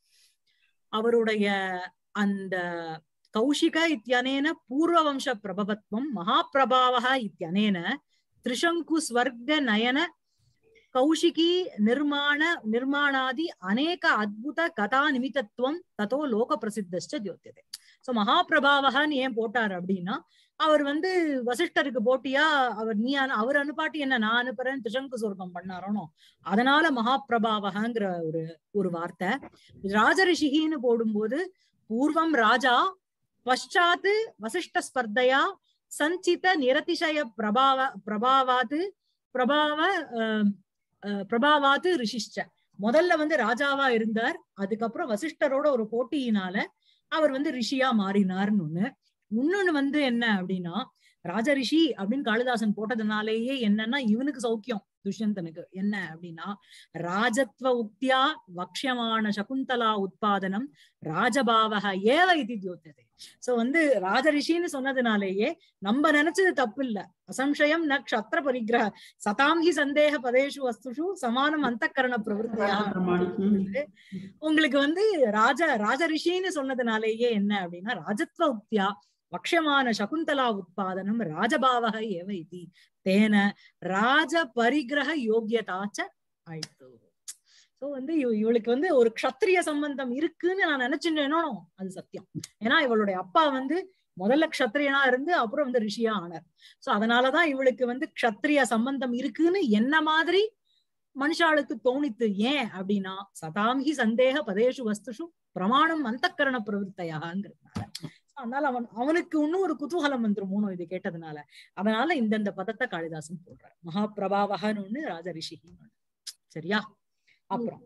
அவருடைய அந்த கௌஷிக இத்தியனேன பூர்வ வம்ச பிரபவத்வம் மகாபிரபாவக இத்தியனேன திரிசங்கு ஸ்வர்க நயன கௌஷிகி நிர்மாண நிர்மாணாதி அநேக அத்புத கதா நிமித்தத்துவம் ததோ லோக பிரசித்தஸ்ட ஜோத்தியதே சோ மகாபிரபாவகன்னு ஏன் போட்டார் அப்படின்னா அவர் வந்து வசிஷ்டருக்கு போட்டியா அவர் நீ அனு- அவர் அனுப்பாட்டி என்ன நான் அனுப்புறேன் திரிசங்கு சொர்க்கம் பண்ணாரோனோ அதனால மகாபிரபாவகங்கிற ஒரு ஒரு வார்த்தை ராஜரிஷிகின்னு போடும்போது பூர்வம் ராஜா பஷாத்து வசிஷ்ட ஸ்பர்தையா சஞ்சித நிரதிசய பிரபாவ பிரபாவாது பிரபாவ ஆஹ், ஆஹ், பிரபாவாது ரிஷிஷ்ட முதல்ல வந்து ராஜாவா இருந்தார் அதுக்கப்புறம் வசிஷ்டரோட ஒரு போட்டியினால அவர் வந்து ரிஷியா மாறினார்னு ஒண்ணு இன்னொன்னு வந்து என்ன அப்படின்னா ராஜரிஷி அப்படின்னு காளிதாசன் போட்டதுனாலேயே என்னன்னா இவனுக்கு சௌக்கியம் துஷ்யந்தனுக்கு என்ன அப்படின்னா ராஜத்வ உக்தியா வக்ஷமான சகுந்தலா உத்பாதனம் ராஜபாவக ஏவ இது தியோத்தது சோ வந்து ராஜரிஷின்னு சொன்னதுனாலேயே நம்ம நினைச்சது தப்பு இல்ல அசம்சயம் ந க்ஷத்ர பரிகிரக சதாம் ஹி சந்தேக பதேஷு வஸ்துஷு சமானம் அந்தக்கரண பிரவருத்தியா பிரமாணம். ம். உங்களுக்கு வந்து ராஜ ராஜரிஷின்னு சொன்னதுனாலேயே என்ன அப்படின்னா ராஜத்வ உக்தியா வக்ஷமான சகுந்தலா உத்பாதனம் ராஜபாவக ஏவ இது தேன ராஜ பரிகிரக யோகியதாச்ச ஆயிட்டு சோ வந்து இவ- இவளுக்கு வந்து ஒரு க்ஷத்ரிய சம்பந்தம் இருக்குன்னு நான் நினைச்சுட்டேனோ அது சத்தியம் ஏன்னா இவளுடைய அப்பா வந்து முதல்ல க்ஷத்ரியனா இருந்து அப்புறம் வந்து ரிஷியா ஆனார் சோ அதனாலதான் இவளுக்கு வந்து க்ஷத்ரிய சம்பந்தம் இருக்குன்னு என்ன மாதிரி மனுஷாளுக்கு தோணித்து ஏன் அப்படின்னா சதாம்ஹி சந்தேக பதேஷு வஸ்துஷு பிரமாணம் அந்தக்கரண பிரவருத்தையாங்கிறதுனால அதனால அவன் அவனுக்கு இன்னும் ஒரு குதூகலம் வந்துரும் மூணு இது கேட்டதுனால அதனால இந்தந்த பதத்தை காளிதாசன் போடுறார் மகாபிரபாவகன்னு ஒண்ணு ராஜரிஷின்னு ஒண்ணு சரியா அப்புறம்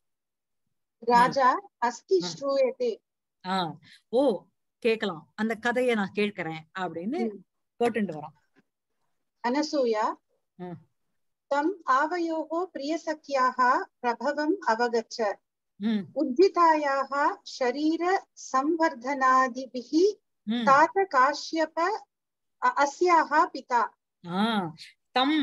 राजा अस्ति हाँ। श्रूयते ஆஹ் ஓ கேட்கலாம் அந்த கதையை நான் கேட்கிறேன் அப்படின்னு ம். கேட்டுட்டு வரான் अनसूया हाँ। तम् आवयोः प्रियसख्याः प्रभवम् अवगच्छ உம் उद्धितायाः शरीर संवर्धनादिभिः உம் तात काश्यप अ- अस्याः पिता ஆஹ் தம்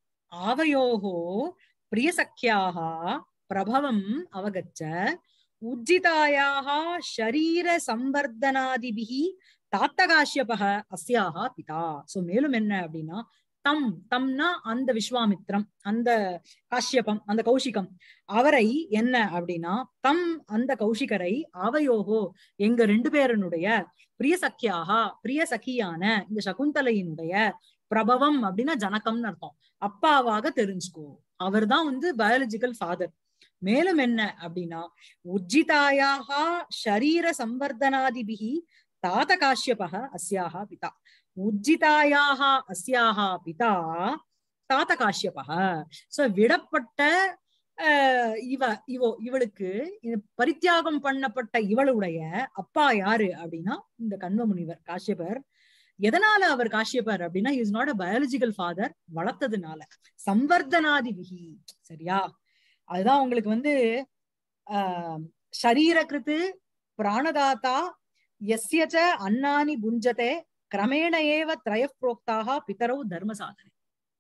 ஆவயோः பிரியசக்கியாக பிரபவம் அவகச்ச உஜ்ஜிதாயாக ஷரீர சம்பர்தனாதிபிகி தாத்தகாஷ்யபக அஸ்யாக பிதா சோ மேலும் என்ன அப்படின்னா தம் தம்னா அந்த விஸ்வாமித்ரம் அந்த காஷ்யபம் அந்த கௌஷிகம் அவரை என்ன அப்படின்னா தம் அந்த கௌஷிகரை ஆவையோகோ எங்க ரெண்டு பேரனுடைய பிரியசக்கியாக பிரிய சகியான இந்த சகுந்தலையினுடைய பிரபவம் அப்படின்னா ஜனகம்னு அர்த்தம் அப்பாவாக தெரிஞ்சுக்கோ அவர்தான் வந்து பயாலஜிக்கல் ஃபாதர் மேலும் என்ன அப்படின்னா உஜ்ஜிதாயாக ஷரீர சம்பர்தனாதிபிகி தாத காஷ்யபக அஸ்யாக பிதா உஜ்ஜிதாயாக அஸ்யாக பிதா தாத்த காஷ்யபக சோ விடப்பட்ட ஆஹ், இவ இவோ இவளுக்கு இது பரித்தியாகம் பண்ணப்பட்ட இவளுடைய அப்பா யாரு அப்படின்னா இந்த கண்வ முனிவர் காஷ்யபர் எதனால அவர் காஷ்யபர் அப்படின்னா is not a biological father வளர்த்ததுனால சம்வர்தனாதி விகி சரியா அதுதான் உங்களுக்கு வந்து ஆஹ் ஷரீரகிருத்து பிராணதாத்தா எஸ்யச்ச அன்னானி புஞ்சதே கிரமேண ஏவ திரய புரோக்தாக பிதரவு தர்ம சாதனை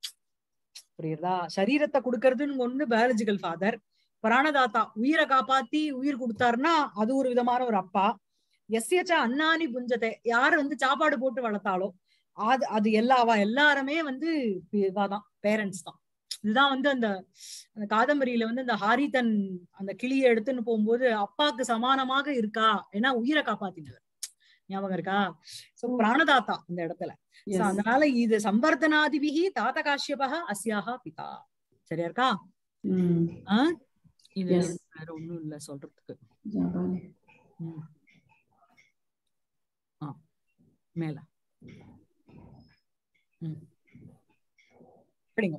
புரியுறதா சரீரத்தை கொடுக்கறதுன்னு ஒண்ணு பயாலஜிக்கல் ஃபாதர் பிராணதாத்தா உயிரை காப்பாத்தி உயிர் கொடுத்தாருன்னா அது ஒரு விதமான ஒரு அப்பா எஸ்யச்ச அன்னானி புஞ்சத்தை யாரு வந்து சாப்பாடு போட்டு வளர்த்தாலோ அது அது எல்லா அவ எல்லாருமே வந்து இவாதான் பேரண்ட்ஸ் தான் இதுதான் வந்து அந்த அந்த காதம்பரியில வந்து அந்த ஹாரிதன் அந்த கிளியை எடுத்துன்னு போகும்போது அப்பாக்கு சமானமாக இருக்கா ஏன்னா உயிரை காப்பாத்தினவர் ஞாபகம் இருக்கா சோ பிராணதாத்தா இந்த இடத்துல So, Yes. அதனால இது சம்பர்தனாதிபிகி தாத்த காஷ்யபக அஸ்யாக பிதா சரியா இருக்கா ம். ஆஹ் இது Yes. வேற ஒண்ணும் இல்ல சொல்றதுக்கு ஜாபாலி. ம். ஆ மேல ம் படிங்க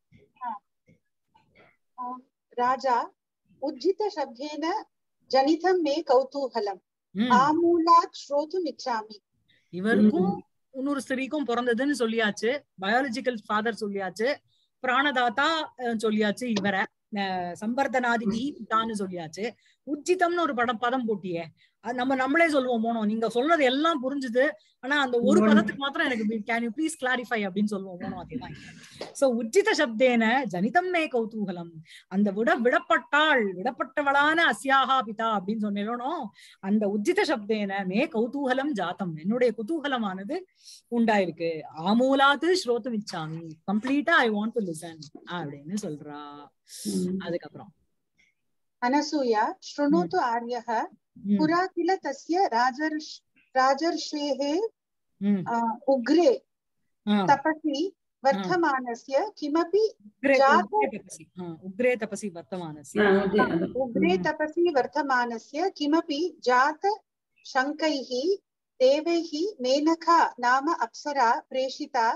राजा उज्झितशब्देन जनितं मे कौतूहलम् ம். आमूलात् श्रोतुमिच्छामि இவருக்கும் இன்னொரு ஸ்திரீக்கும் பிறந்ததுன்னு சொல்லியாச்சு பயாலஜிக்கல் ஃபாதர் சொல்லியாச்சு பிராணதாத்தா அஹ், சொல்லியாச்சு இவரை அஹ், சம்பர்தனாதி பிதான்னு சொல்லியாச்சு உச்சிதம்னு ஒரு படம் பதம் போட்டியே அது நம்ம நம்மளே சொல்லுவோம் மோனோ நீங்க சொல்றது எல்லாம் புரிஞ்சுது ஆனா அந்த ஒரு ஒண்ணு. பதத்துக்கு மாத்திரம் எனக்கு கேன் யூ ப்ளீஸ் கிளாரிஃபை அப்படின்னு சொல்லுவோம் மோனோ அதுதான் சோ உச்சித சப்தேன ஜனிதம் மே கௌதூகலம் அந்த விட விடப்பட்டாள் விடப்பட்டவளான அஸ்யாகா பிதா அப்படின்னு சொன்னேனோ அந்த உஜ்ஜித சப்தேன மே கௌதூகலம் ஜாத்தம் என்னுடைய குதூகலமானது உண்டாயிருக்கு ஆமூலாத்து ஸ்ரோத்து இச்சாமி கம்ப்ளீட்டா ஐ வாண்ட் டு லிசன் அப்படின்னு சொல்றா ம். அதுக்கப்புறம் अनसूया शृणोतु आर्यः ம், पुरा किल तस्य राजर्ष राजर्षेः ம், अ, उग्रे ஆ, तपसि वर्धमानस्य किमपि உக்ரே ஜாத- உக்ரே தபசி ஆ, உக்ரே தபசி வர்த்தமானஸ்ய ஆ, அது அது उग्रे ம். तपसि वर्धमानस्य किमपि जात शङ्कैः देवैः मेनका नाम अप्सरा प्रेषिता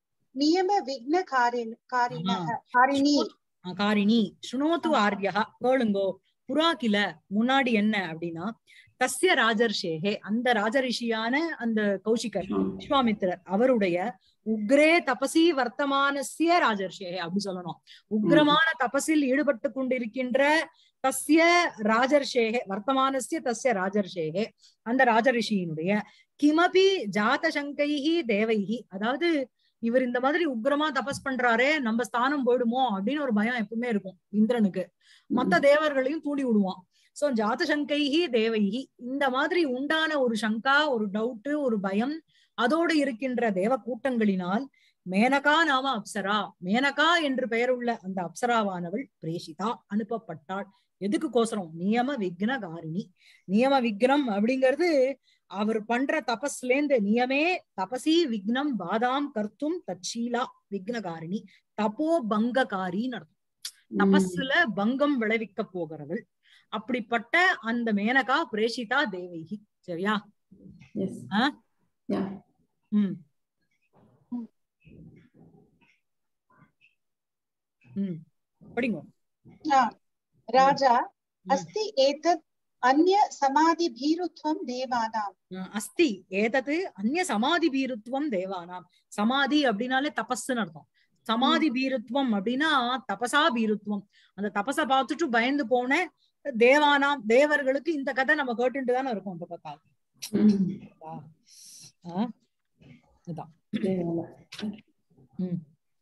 नियमविघ्नकारिण कारिणः कारिणी ஆ, காரிணி சுனோத்து ஆர்யா கேளுங்கோ புறா கில முன்னாடி என்ன அப்படின்னா தஸ்ய ராஜர்ஷேகே அந்த ராஜரிஷியான அந்த கௌஷிகர் விஸ்வாமித்திரர் அவருடைய உக்ரே தபசி வர்த்தமானசிய ராஜர்ஷேகே அப்படி சொல்லணும் உக்ரமான தபசில் ஈடுபட்டு கொண்டிருக்கின்ற தஸ்ய ராஜர்ஷேகே வர்த்தமானசிய தஸ்ய ராஜர்ஷேகே அந்த ராஜரிஷியினுடைய கிமபி ஜாத சங்கைஹி தேவைஹி அதாவது இவர் இந்த மாதிரி உக்ரமா தபஸ் பண்றாரே நம்ம ஸ்தானம் போயிடுமோ அப்படின்னு ஒரு பயம் எப்பவுமே இருக்கும் இந்திரனுக்கு மத்த தேவர்களையும் தூண்டி விடுவான் சோ ஜாத சங்கைஹி தேவைஹி இந்த மாதிரி உண்டான ஒரு சங்கா ஒரு டவுட் ஒரு பயம் அதோடு இருக்கின்ற தேவ கூட்டங்களினால் மேனகா நாம அப்சரா மேனகா என்று பெயருள்ள அந்த அப்சராவானவள் பிரேஷிதா அனுப்பப்பட்டாள் எதுக்கு கோசரம் நியம விக்னகாரிணி நியம விக்னம் அப்படிங்கிறது அவர் பண்ற தபஸ்லேந்து நியமே தபசி விக்னம் பாதாம் கர்த்தும் தச்சீலா விக்னகாரிணி தபோ பங்ககாரின்னு அர்த்தம் தபஸ்ல பங்கம் விளைவிக்க போகிறவள் அப்படிப்பட்ட அந்த மேனகா பிரேஷிதா தேவைகி சரியா எஸ் ஆ? யா ம் ம் படிங்க हा, राजा ம். अस्ति एतत् अन्य समाधिभीरुत्वं देवानाम् அஹ் அஸ்தி ஏதது அந்நிய சமாதி பீருத்துவம் தேவானாம் சமாதி அப்படின்னாலே தபஸ்ன்னு அர்த்தம் சமாதி பீருத்துவம் அப்படின்னா தபசா பீருத்துவம் அந்த தபச பார்த்துட்டு பயந்து போன தேவானாம் தேவர்களுக்கு இந்த கதை நம்ம கேட்டுட்டு தானே இருக்கோம் இப்ப பார்த்தா ம். ஆஹ் இதான் தேவலை. ம்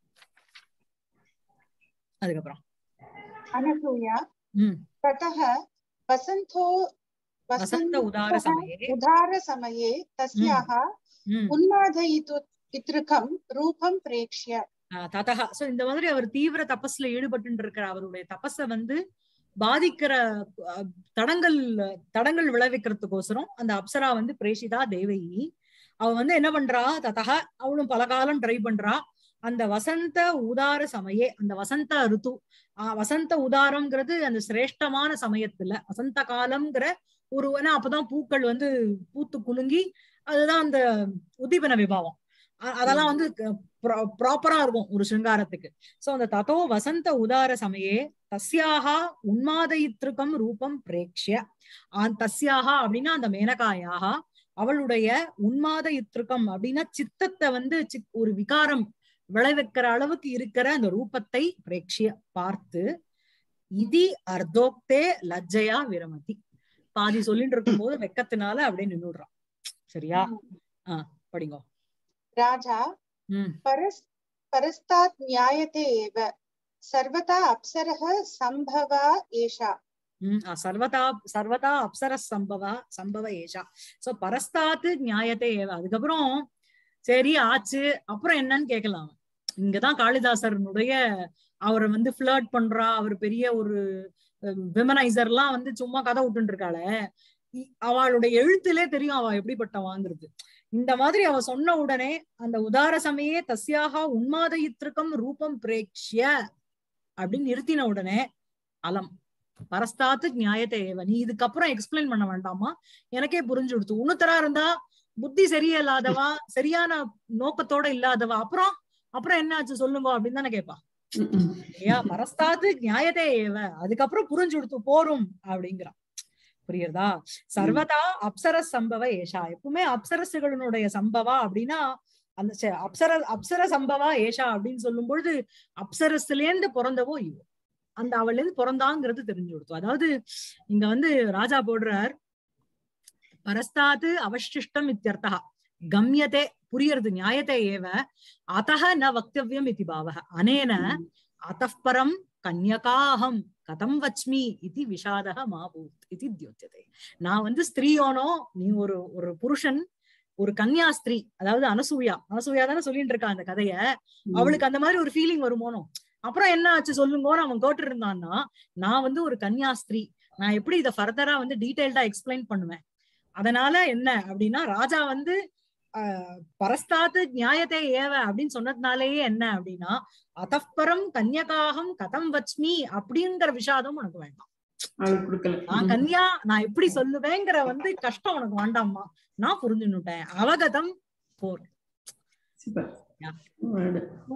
அதுக்கப்புறம் अनसूया ம் ततः वसन्तो வசந்த உதார சமயே उदारसमये तस्याः ம் उन्मादयितु पितृकं रूपं प्रेक्ष्य ஆஹ் ததஹ சோ இந்த மாதிரி அவர் தீவிர தபஸ்ல ஈடுபட்டு இருக்கிற அவருடைய தபஸ வந்து பாதிக்கிற அஹ், தடங்கள் தடங்கள் விளைவிக்கிறதுக்கோசரம் அந்த அப்சரா வந்து பிரேஷிதா தேவகி அவ வந்து என்ன பண்றா ததஹ அவளும் பல காலம் ட்ரை பண்றா அந்த வசந்த உதார சமயே அந்த வசந்த ருத்து ஆஹ் வசந்த உதாரம்ங்கிறது அந்த சிரேஷ்டமான சமயத்துல வசந்த காலம்ங்கிற ஒரு ஏன்னா அப்பதான் பூக்கள் வந்து பூத்து குலுங்கி அதுதான் அந்த உதீபன விபாவம் அ- அதெல்லாம் வந்து ப்ராப்பரா இருக்கும் ஒரு சிருங்காரத்துக்கு சோ அந்த ததோ வசந்த உதார சமயே தஸ்யாகா உன்மாதயித்ருக்கம் ரூபம் பிரேக்ஷ்ய ஆ- தஸ்யாகா அப்படின்னா அந்த மேனகாயாக அவளுடைய உன்மாத இத்திருக்கம் அப்படின்னா சித்தத்தை வந்து சித்- ஒரு விகாரம் விளைவிக்கிற அளவுக்கு இருக்கிற அந்த ரூபத்தை பிரேக்ஷிய பார்த்து இதி அர்த்தோக்தே லஜ்ஜையா விரமதி பாதி சொல்லிட்டு இருக்கும் போது வெக்கத்தினால அப்படியே நின்னுடுறான் சரியா ஆஹ் படிங்கோ राजा உம் परस् परस्तात् ज्ञायते एव सर्वथा अप्सरः सम्भवा एषा உம் அஹ் சர்வதா சர்வதா அப்சர சம்பவ சம்பவ ஏஷா சோ பரஸ்தாத்து நியாயத்தை ஏவ அதுக்கப்புறம் சரி ஆச்சு அப்புறம் என்னன்னு கேட்கலாம் இங்கதான் காளிதாசரனுடைய அவரை வந்து ஃபிளர்ட் பண்றா அவர் பெரிய ஒரு விமனைசர் எல்லாம் வந்து சும்மா கதை விட்டுட்டு இருக்காளே இ- அவளுடைய எழுத்திலே தெரியும் அவ எப்படிப்பட்டவாங்கிறது இந்த மாதிரி அவ சொன்ன உடனே அந்த உதார சமயே தஸ்யாக உன்மாதயித்திருக்கம் ரூபம் பிரேக்ஷ்ய அப்படின்னு நிறுத்தின உடனே அலம் பரஸ்தாத்து நியாயத்தை ஏவ நீ இதுக்கப்புறம் எக்ஸ்பிளைன் பண்ண வேண்டாமா எனக்கே புரிஞ்சு கொடுத்து உன்னுத்தரா இருந்தா புத்தி சரியில்லாதவா சரியான நோக்கத்தோட இல்லாதவா அப்புறம் அப்புறம் என்னாச்சு சொல்லுங்க அப்படின்னு தானே கேட்பா ம், ம். இல்லையா பரஸ்தாது நியாயத்தே ஏவ அதுக்கப்புறம் புரிஞ்சு கொடுத்து போரும் அப்படிங்கிறான் புரியுறதா சர்வதா அப்சரஸ் சம்பவ ஏஷா எப்பவுமே அப்சரசுகளுடைய சம்பவா அப்படின்னா அந்த ச- அப்சர அப்சர சம்பவா ஏஷா அப்படின்னு சொல்லும் பொழுது அப்சரஸ்ல இருந்து பிறந்தவோ இவோ அந்த அவள்ல இருந்து பிறந்தாங்கிறது தெரிஞ்சு கொடுத்தோம் அதாவது இங்க வந்து ராஜா போடுறார் பரஸ்தாது அவசிஷ்டம் இத்தியர்த்தா கம்யதே புரியறது நியாயத்தை ஏவ அத்தக ந வக்தவ்யம் இதி பாவக அனேன अतः परं கன்யகாஹம் கதம் வச்மி இது விஷாதக மாபூத் இது தியோத்தியதே நான் வந்து ஸ்திரீயோனோ நீ ஒரு ஒரு புருஷன் ஒரு கன்யா ஸ்திரீ அதாவது அனசூயா அனசூயா தானே சொல்லிட்டு இருக்கா அந்த கதைய அவளுக்கு அந்த மாதிரி ஒரு ஃபீலிங் வருமோனோ அப்புறம் என்ன ஆச்சு சொல்லுங்கன்னு அவன் கேட்டு இருந்தான்னா நான் வந்து ஒரு கன்யா ஸ்திரீ நான் எப்படி இதை ஃபர்தரா வந்து டீடைல்டா எக்ஸ்பிளைன் பண்ணுவேன் அதனால என்ன அப்படின்னா ராஜா வந்து ஆஹ் பரஸ்தாத்து நியாயத்தை ஏவ அப்படின்னு சொன்னதுனாலேயே என்ன அப்படின்னா அதப்பரம் கன்யகாகம் கதம் வச்மி அப்படிங்கிற விஷாதம் உனக்கு வேண்டாம் அவளுக்கு கொடுக்கல நான் ம். கன்யா நான் எப்படி சொல்லுவேங்கிற வந்து கஷ்டம் உனக்கு வேண்டாம்மா நான் புரிஞ்சுன்னுட்டேன் அவகதம் போர் சூப்பர் Yeah. Word.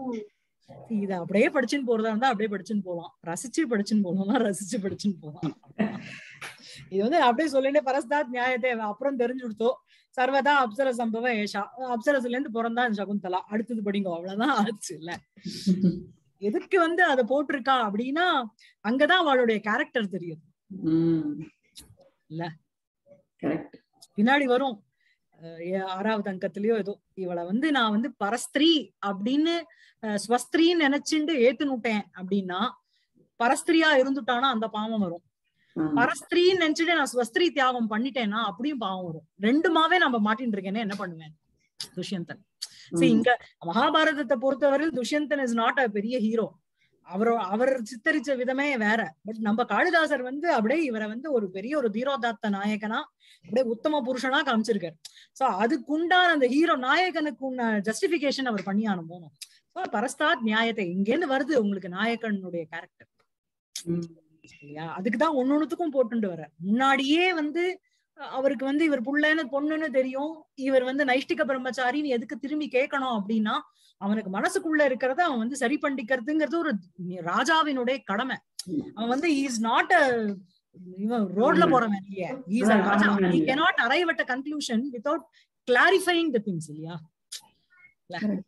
இத அப்படியே படிச்சுன்னு போறதா இருந்தா அப்படியே படிச்சுன்னு போலாம் ரசிச்சு படிச்சுன்னு போகலாம் ரசிச்சு படிச்சுன்னு போலாம் இது வந்து அப்படியே சொல்லிட்டே பரஸ்தாத் நியாயத்தை அப்புறம் தெரிஞ்சு கொடுத்தோம் சர்வதா அப்சர சம்பவ ஏஷா அப்சரஸ்ல இருந்து பிறந்தா சகுந்தலா அடுத்தது படிங்க அவ்வளவுதான் ஆச்சு இல்ல எதுக்கு வந்து அதை போட்டிருக்கா அப்படின்னா அங்கதான் அவளுடைய கேரக்டர் தெரியும் ம். இல்ல? Correct. பின்னாடி வரும் அஹ் ஏ- ஆறாவது அங்கத்திலயோ ஏதோ இவளை வந்து நான் வந்து பரஸ்திரீ அப்படின்னு அஹ், ஸ்வஸ்திரீன்னு நினைச்சுண்டு ஏத்துனுட்டேன் அப்படின்னா பரஸ்திரியா இருந்துட்டானா அந்த பாவம் வரும் ஆ. பரஸ்திரீன்னு நினைச்சுட்டு நான் ஸ்வஸ்திரீ தியாகம் பண்ணிட்டேன்னா அப்படியும் பாவம் வரும் ரெண்டுமாவே நம்ம மாட்டின்னு இருக்கேனே என்ன பண்ணுவேன் துஷ்யந்தன் சரி ம். இங்க மகாபாரதத்தை பொறுத்தவரையில் துஷ்யந்தன் இஸ் நாட் அ பெரிய ஹீரோ அவர் அவர் சித்தரிச்ச விதமே வேற பட் நம்ம காளிதாசர் வந்து அப்படியே இவரை வந்து ஒரு பெரிய ஒரு தீரோதாத்த நாயகனா அப்படியே உத்தம புருஷனா காமிச்சிருக்காரு சோ அதுக்குண்டான அந்த ஹீரோ நாயகனுக்கு உண்டான ஜஸ்டிபிகேஷன் அவர் பண்ணியானும் போனோம் சோ பரஸ்தாத் நியாயத்தை இங்கேருந்து வருது உங்களுக்கு நாயகனுடைய கேரக்டர் ம். இல்லையா அதுக்குதான் ஒன்னொன்னுத்துக்கும் போட்டுண்டு வர முன்னாடியே வந்து அஹ், அவருக்கு வந்து இவர் புள்ளன்னு பொண்ணுன்னு தெரியும் இவர் வந்து நைஷ்டிக பிரம்மச்சாரின்னு எதுக்கு திரும்பி கேட்கணும் அப்படின்னா அவனுக்கு மனசுக்குள்ள இருக்கிறத அவன் வந்து சரி பண்ணிக்கிறதுங்கிறது ஒரு ராஜாவினுடைய கடமை அவன் வந்து இஸ் நாட் இவன் ரோட்ல போறவன் இல்லையே இஸ் ஆ, ராஜா ஆமா, he இல்லையா. cannot arrive at a conclusion without clarifying the things இல்லையா இல்ல? Correct.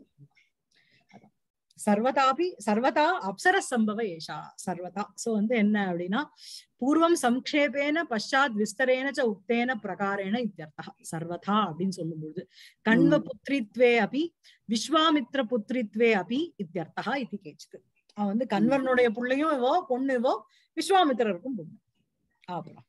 சர்வதாபி சர்வதா அப்சர சம்பவ ஏஷா சர்வதா சோ வந்து என்ன அப்படின்னா பூர்வம் சம்க்ஷேபேன பஷாத் விஸ்தரேன ச உக்தேன பிரகாரேன இத்தியர்த்தா சர்வதா அப்படின்னு சொல்லும்போது கண்வ புத்திரித்வே அபி விஸ்வாமித்ர புத்திரித்வே அபி இத்தியர்த்தா இது கேச்சிது அவன் வந்து கண்வனுடைய புள்ளையும் இவோ பொண்ணு இவோ விஸ்வாமித்திரருக்கும் பொண்ணு அப்புறம்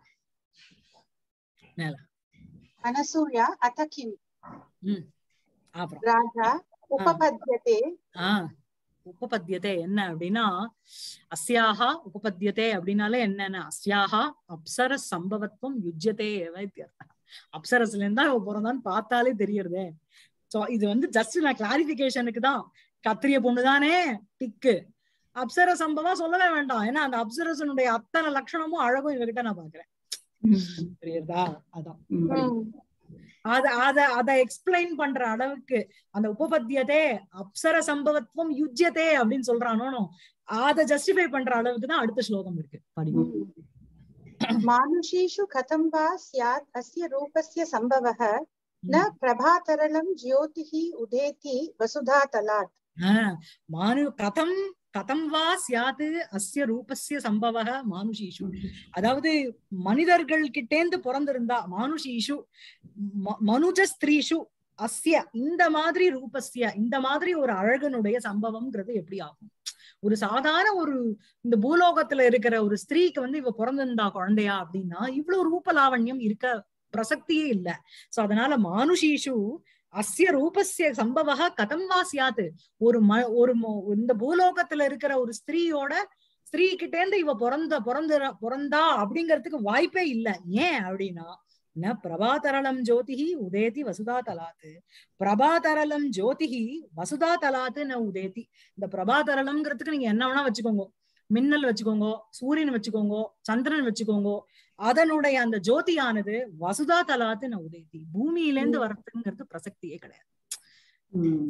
अनसूया अथ किम् அப்புறம் राजा उपपद्यते ஆஹ் உபபத்தியதே என்ன அப்படின்னா அஸ்யாஹா உபபத்தியதே அப்படின்னாலே என்னன்னா அஸ்யாஹா அப்சர சம்பவத்துவம் யுஜ்யதே ஏவ இத்தியர்த்தம். அப்சரஸ்ல இருந்தா இவ பிறந்தான்னு பார்த்தாலே தெரியறதே சோ இது வந்து ஜஸ்ட் நான் கிளாரிபிகேஷனுக்கு தான் கத்திரிய பொண்ணுதானே டிக்கு அப்சர சம்பவம் சொல்லவே வேண்டாம் ஏன்னா அந்த அப்சரசனுடைய அத்தனை லட்சணமும் அழகும் இவகிட்ட நான் பாக்குறேன் ம். புரியுறதா அதான் ம். படி. அத அத அத எக்ஸ்பிளைன் பண்ற அளவுக்கு அந்த உபபத்தியதே அப்சர சம்பவத்துவம் யுஜ்யதே அப்படின்னு சொல்றானோ அத ஜஸ்டிஃபை பண்ற அளவுக்கு தான் அடுத்த ஸ்லோகம் இருக்கு படிங்க मानुषीषु कथं वा स्यात् अस्य रूपस्य सम्भवः न प्रभातरलं ज्योतिः उदेति वसुधातलात् ஆஹ் மானு கதம் கதம் வா சியாது அஸ்ய ரூபஸ்ய சம்பவ மானுஷீஷு அதாவது மனிதர்கள் கிட்டேந்து பிறந்திருந்தா மானுஷீஷு ம- மனுஜ ஸ்திரீஷு அஸ்ய இந்த மாதிரி ரூபஸ்ய இந்த மாதிரி ஒரு அழகனுடைய சம்பவம்ங்கிறது எப்படி ஆகும் ஒரு சாதாரண ஒரு இந்த பூலோகத்துல இருக்கிற ஒரு ஸ்திரீக்கு வந்து இவ பிறந்திருந்தா குழந்தையா அப்படின்னா இவ்வளவு ரூப லாவண்யம் இருக்க பிரசக்தியே இல்ல சோ அதனால மானுஷீஷு அஸ்ய ரூபஸ்ய சம்பவ கதம் வா சியாது ஒரு ம ஒரு மொ- இந்த பூலோகத்துல இருக்கிற ஒரு ஸ்திரீயோட ஸ்திரீ கிட்டேந்து இவ பிறந்த பிறந்த பிறந்தா அப்படிங்கிறதுக்கு வாய்ப்பே இல்ல ஏன் அப்படின்னா ந பிரபாதரளம் ஜோதிஹி உதேதி வசுதா தலாத்து பிரபாதரளம் ஜோதிஹி வசுதா தலாத்து ந உதேதி இந்த பிரபாதரளம்ங்கிறதுக்கு நீங்க என்ன வேணா வச்சுக்கோங்க மின்னல் வச்சுக்கோங்க சூரியன் வச்சுக்கோங்க சந்திரன் வச்சுக்கோங்க அதனுடைய அந்த ஜோதியானது வசுதா தலாத்து ந உதேதி பூமியிலேந்து வரதுங்கிறது பிரசக்தியே கிடையாது ம்.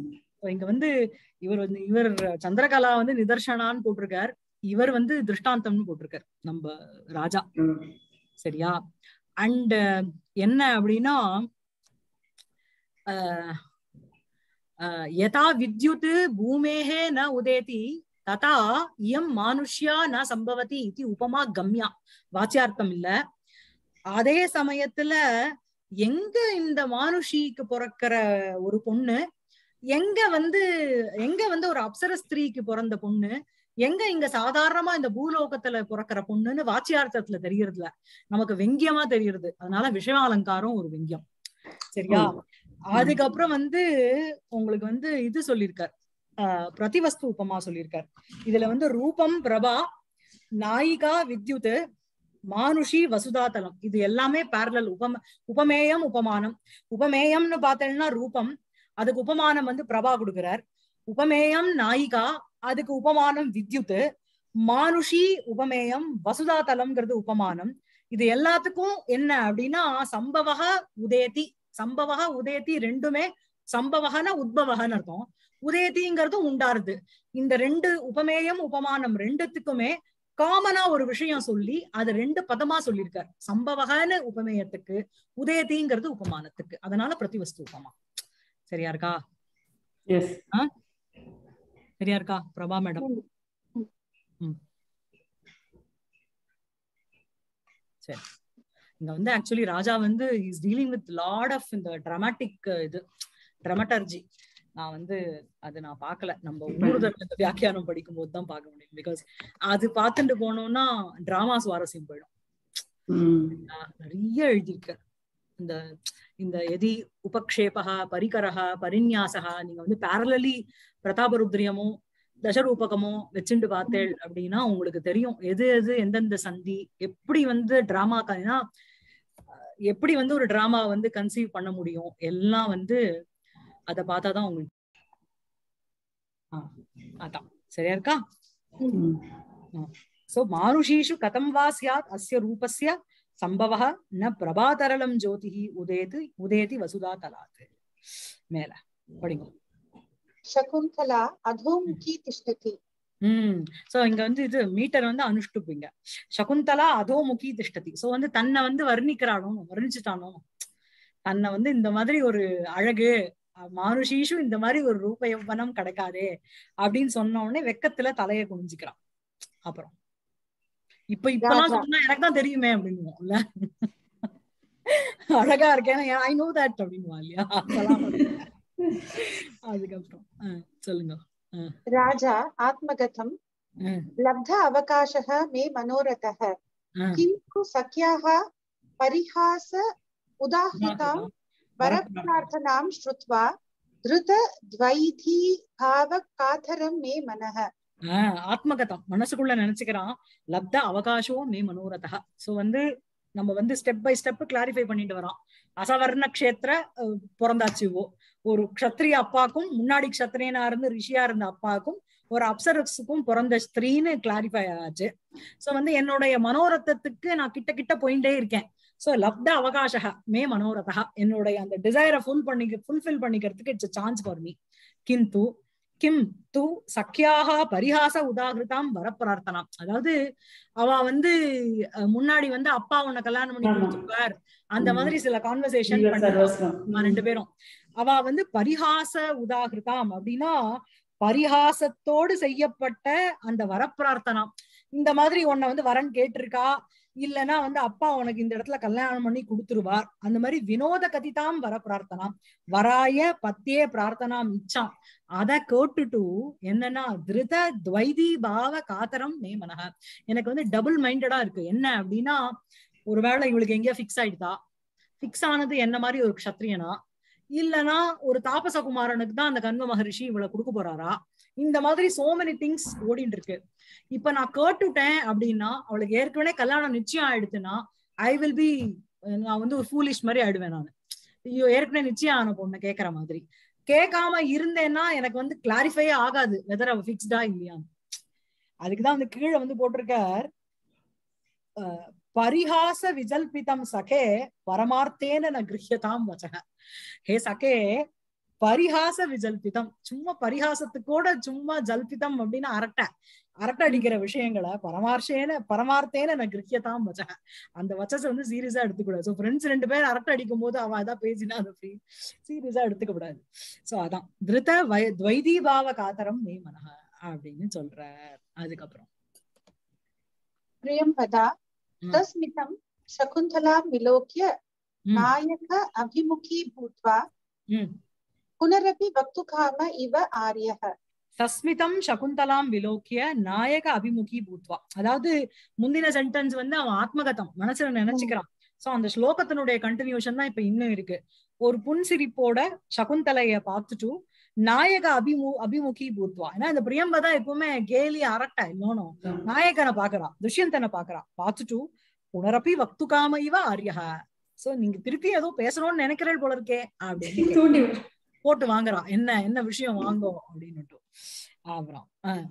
இங்க வந்து இவர் வந்து இவர் சந்திரகலா வந்து நிதர்சனான்னு போட்டிருக்கார் இவர் வந்து திருஷ்டாந்தம்னு போட்டிருக்கார் நம்ம ராஜா ம். சரியா அண்ட் என்ன அப்படின்னா அஹ், அஹ், யதா வித்யுத் பூமேஹே ந உதேதி ததா இயம் மானுஷ்யா ந சம்பவதி இது உபமா கம்யா வாச்சியார்த்தம் இல்ல அதே சமயத்துல எங்க இந்த மானுஷிக்கு பிறக்கிற ஒரு பொண்ணு எங்க வந்து எங்க வந்து ஒரு அப்சர ஸ்திரீக்கு பிறந்த பொண்ணு எங்க இங்க சாதாரணமா இந்த பூலோகத்துல பிறக்கிற பொண்ணுன்னு வாச்சியார்த்தத்துல தெரியறதுல நமக்கு வெங்கியமா தெரியுது அதனால விஷயாலங்காரம் ஒரு வெங்கியம் சரியா அதுக்கப்புறம் வந்து உங்களுக்கு வந்து இது சொல்லியிருக்கார் ஆஹ் பிரதிவஸ்து உபமா சொல்லியிருக்கார் இதுல வந்து ரூபம் பிரபா நாயிகா வித்யுத் மானுஷி வசுதாதலம் இது எல்லாமே பேரலல் உபம உபமேயம் உபமானம் உபமேயம்னு பார்த்தேன்னா ரூபம் அதுக்கு உபமானம் வந்து பிரபா கொடுக்கிறார் உபமேயம் நாயிகா அதுக்கு உபமானம் வித்யுத் மானுஷி உபமேயம் வசுதாதலம்ங்கிறது உபமானம் இது எல்லாத்துக்கும் என்ன அப்படின்னா சம்பவக உதேதி சம்பவக உதேதி ரெண்டுமே சம்பவகன உத்பவகன்னு அர்த்தம் உதேதிங்கிறதும் உண்டாருது இந்த ரெண்டு உபமேயம் உபமானம் ரெண்டுத்துக்குமே காமனா ஒரு விஷயம் சொல்லி அது ரெண்டு பதமா சொல்லியிருக்கார் சம்பவகன்னு உபமேயத்துக்கு உதயதிங்கிறது உபமானத்துக்கு அதனால பிரதிவஸ்து உபமா சரியா இருக்கா Yes. சரியா இருக்கா பிரபா மேடம் ம். ம் சரி இங்க வந்து ஆக்சுவலி ராஜா வந்து is dealing with lot of இந்த டிராமாட்டிக் இது டிராமட்டர்ஜி நான் வந்து அது நான் பார்க்கல நம்ம ஊர்தல் வியாக்கியானம் படிக்கும் போது தான் பார்க்க முடியும் பிகாஸ் அது பார்த்துட்டு போனோம்னா டிராமா சுவாரஸ்யம் போயிடும் ம். நான் நிறைய எழுதியிருக்கார் இந்த இந்த எதி உபக்ஷேபக பரிகரக பரிநியாசகா நீங்க வந்து பேரலி பிரதாபருத்ரியமோ தசரூபகமோ வச்சுட்டு பார்த்தேள் அப்படின்னா உங்களுக்கு தெரியும் எது எது எந்தெந்த சந்தி எப்படி வந்து டிராமா ஏன்னா அஹ், எப்படி வந்து ஒரு டிராமா வந்து கன்சீவ் பண்ண முடியும் எல்லாம் வந்து அத பார்த்தாதான் உங்களுக்கு ஆ, அதான் சரியா இருக்கா ம். सो मानुषीषु कथं वा स्यात् अस्य रूपस्य सम्भवः न प्रभातरलं ज्योतिः उदेति उदेति वसुधातलात् மேல படிங்க शकुन्तला अधोमुखी तिष्ठति உம் சோ இங்க வந்து இது மீட்டர் வந்து அனுஷ்டுப்பிங்க சகுந்தலா அதோமுகி திஷ்டதி சோ வந்து தன்னை வந்து வர்ணிக்கிறானோ வர்ணிச்சுட்டானோ தன்னை வந்து இந்த மாதிரி ஒரு அழகு அஹ், மானுஷீஷு இந்த மாதிரி ஒரு ரூப யௌவனம் கிடைக்காதே அப்படின்னு சொன்ன உடனே வெக்கத்துல தலைய குனிஞ்சுக்கிறான் அப்புறம் இப்ப இப்பெல்லாம் ராஜா. சொன்னா எனக்கு தான் தெரியுமே அப்படின்னுவோம்ல அழகா இருக்கேன் ஐ நோ தட் அப்படின்னுவா இல்லையா அதெல்லாம் வந்து. அதுக்கப்புறம் அஹ், சொல்லுங்க राजा आत्मगतम् அஹ், लब्ध अवकाशः मे मनोरथः அஹ். किन्तु सख्याः परिहास उदाहृतां वरप्रार्थनां श्रुत्वा धृतद्वैधी भावकातरं मे मनः ஆஹ் ஆத்மகதம் மனசுக்குள்ள நினைச்சுக்கிறான் லப்த அவகாசம் மே மனோரதா சோ வந்து நம்ம வந்து ஸ்டெப் பை ஸ்டெப் கிளாரிஃபை பண்ணிட்டு வரோம் அசவர்ண க்ஷேத்திர அஹ், பிறந்தாச்சு ஓ ஒரு க்ஷத்ரிய அப்பாக்கும் முன்னாடி க்ஷத்ரியனா இருந்து ரிஷியா இருந்த அப்பாக்கும் ஒரு அப்சரஸுக்கும் பிறந்த ஸ்திரீன்னு கிளாரிஃபை ஆச்சு சோ வந்து என்னுடைய மனோரத்தத்துக்கு நான் கிட்ட கிட்ட போயிட்டே இருக்கேன் சோ லப்த அவகாசக மே மனோரதா என்னுடைய அந்த டிசைரை ஃபுல் பண்ணி ஃபுல்ஃபில் பண்ணிக்கிறதுக்கு இட்ஸ் சான்ஸ் ஃபார் மீ கிந்து கிம் து சக்கியாக பரிஹாச உதாகிருதாம் வரப்பிரார்த்தனாம் அதாவது அவ வந்து அஹ், முன்னாடி வந்து அப்பா உன்னை கல்யாணம் பண்ணி ஆமா. கொடுத்துருக்கார் அந்த ம். மாதிரி சில கான்வர்சேஷன் ஜீவ சர்வஸ்வம். பண்ண ரெண்டு பேரும் அவ வந்து பரிஹாச உதாகிருதாம் அப்படின்னா பரிஹாசத்தோடு செய்யப்பட்ட அந்த வரப்பிரார்த்தனாம் இந்த மாதிரி உன்னை வந்து வரன் கேட்டிருக்கா இல்லனா வந்து அப்பா உனக்கு இந்த இடத்துல கல்யாணம் பண்ணி கொடுத்துருவார் அந்த மாதிரி வினோத கதிதாம் வர பிரார்த்தனாம் வராய பத்தியே பிரார்த்தனாம் இச்சாம் அத கேட்டுட்டு என்னன்னா திருத துவைதி பாவ காத்தரம் மே மனக எனக்கு வந்து டபுள் மைண்டடா இருக்கு என்ன அப்படின்னா ஒருவேளை இவளுக்கு எங்கேயோ ஃபிக்ஸ் ஆயிடுதா ஃபிக்ஸ் ஆனது என்ன மாதிரி ஒரு க்ஷத்ரியனா இல்லனா ஒரு தாபச குமாரனுக்கு தான் அந்த கன்வ மகரிஷி இவளை கொடுக்க போறாரா இந்த மாதிரி சோ மெனி திங்ஸ் ஓடிட்டு இருக்கு இப்ப நான் கேட்டுட்டேன் அப்படின்னா அவளுக்கு ஏற்கனவே கல்யாணம் நிச்சயம் ஆயிடுச்சுன்னா ஐ வில் பி நான் வந்து ஒரு ஃபூலிஷ் மாதிரி ஆயிடுவேன் நான் ஐயோ ஏற்கனவே நிச்சயம் ஆன பொண்ணு கேக்குற மாதிரி கேட்காம இருந்தேன்னா எனக்கு வந்து கிளாரிஃபையே ஆகாது வெதர் அவ ஃபிக்ஸ்டா இல்லையா அதுக்குதான் வந்து கீழே வந்து போட்டிருக்கார் அஹ், பரிஹாச விஜல்பிதம் சகே பரமார்த்தேன ந கிருஹ்யதாம் வச்சக ஹே சகே பரிஹாச விஜல்பிதம் சும்மா பரிஹாசத்துக்கூட சும்மா ஜல்பிதம் அப்படின்னு அரட்டை அரட்டை அடிக்கிற விஷயங்களை பரமார்ஷேன பரமார்த்தேன நான் கிரகியதாம் வச்ச அந்த வச்சஸை வந்து சீரியஸா எடுத்துக்கூடாது ஸோ ஃப்ரெண்ட்ஸ் ரெண்டு பேர் அரட்டை அடிக்கும் போது அவ ஏதாவது பேசினா அதை ஃப்ரீ சீரியஸா எடுத்துக்க கூடாது சோ அதான் திருத வை துவைதீபாவ காத்தரம் மே மனஹ அப்படின்னு சொல்றார் அதுக்கப்புறம் प्रियं वदा ம். तस्मितं शकुन्तलां विलोक्य ம், नायक अभिमुखी भूत्वा ம். पुनरपि वक्तुकाम इव आर्यः தஸ்மிதம் சகுந்தலாம் விலோக்கிய நாயக அபிமுகி பூத்வா அதாவது முந்தின சென்டென்ஸ் வந்து அவன் ஆத்மகதம் மனசுல நினைச்சுக்கிறான் சோ அந்த ஸ்லோகத்தினுடைய கண்டினியூஷன் தான் இப்ப இன்னும் இருக்கு ஒரு புன்சிரிப்போட சகுந்தலைய பார்த்துட்டு நாயக அபிமு அபிமுகி பூத்வா ஏன்னா இந்த பிரியம்பதா எப்பவுமே கேலி அரட்டா இல்லோனோ நாயகனை பாக்குறா துஷ்யந்தனை பாக்குறா பார்த்துட்டு புனரப்பி வக்துகாம இவ ஆரியஹ சோ நீங்க திருப்பி ஏதோ பேசணும்னு நினைக்கிறேன் போல இருக்கே அப்படின்னு தூண்டி போட்டு வாங்குறா என்ன என்ன விஷயம் வாங்கும் அப்படின்னுட்டு அப்புறம் ஆஹ்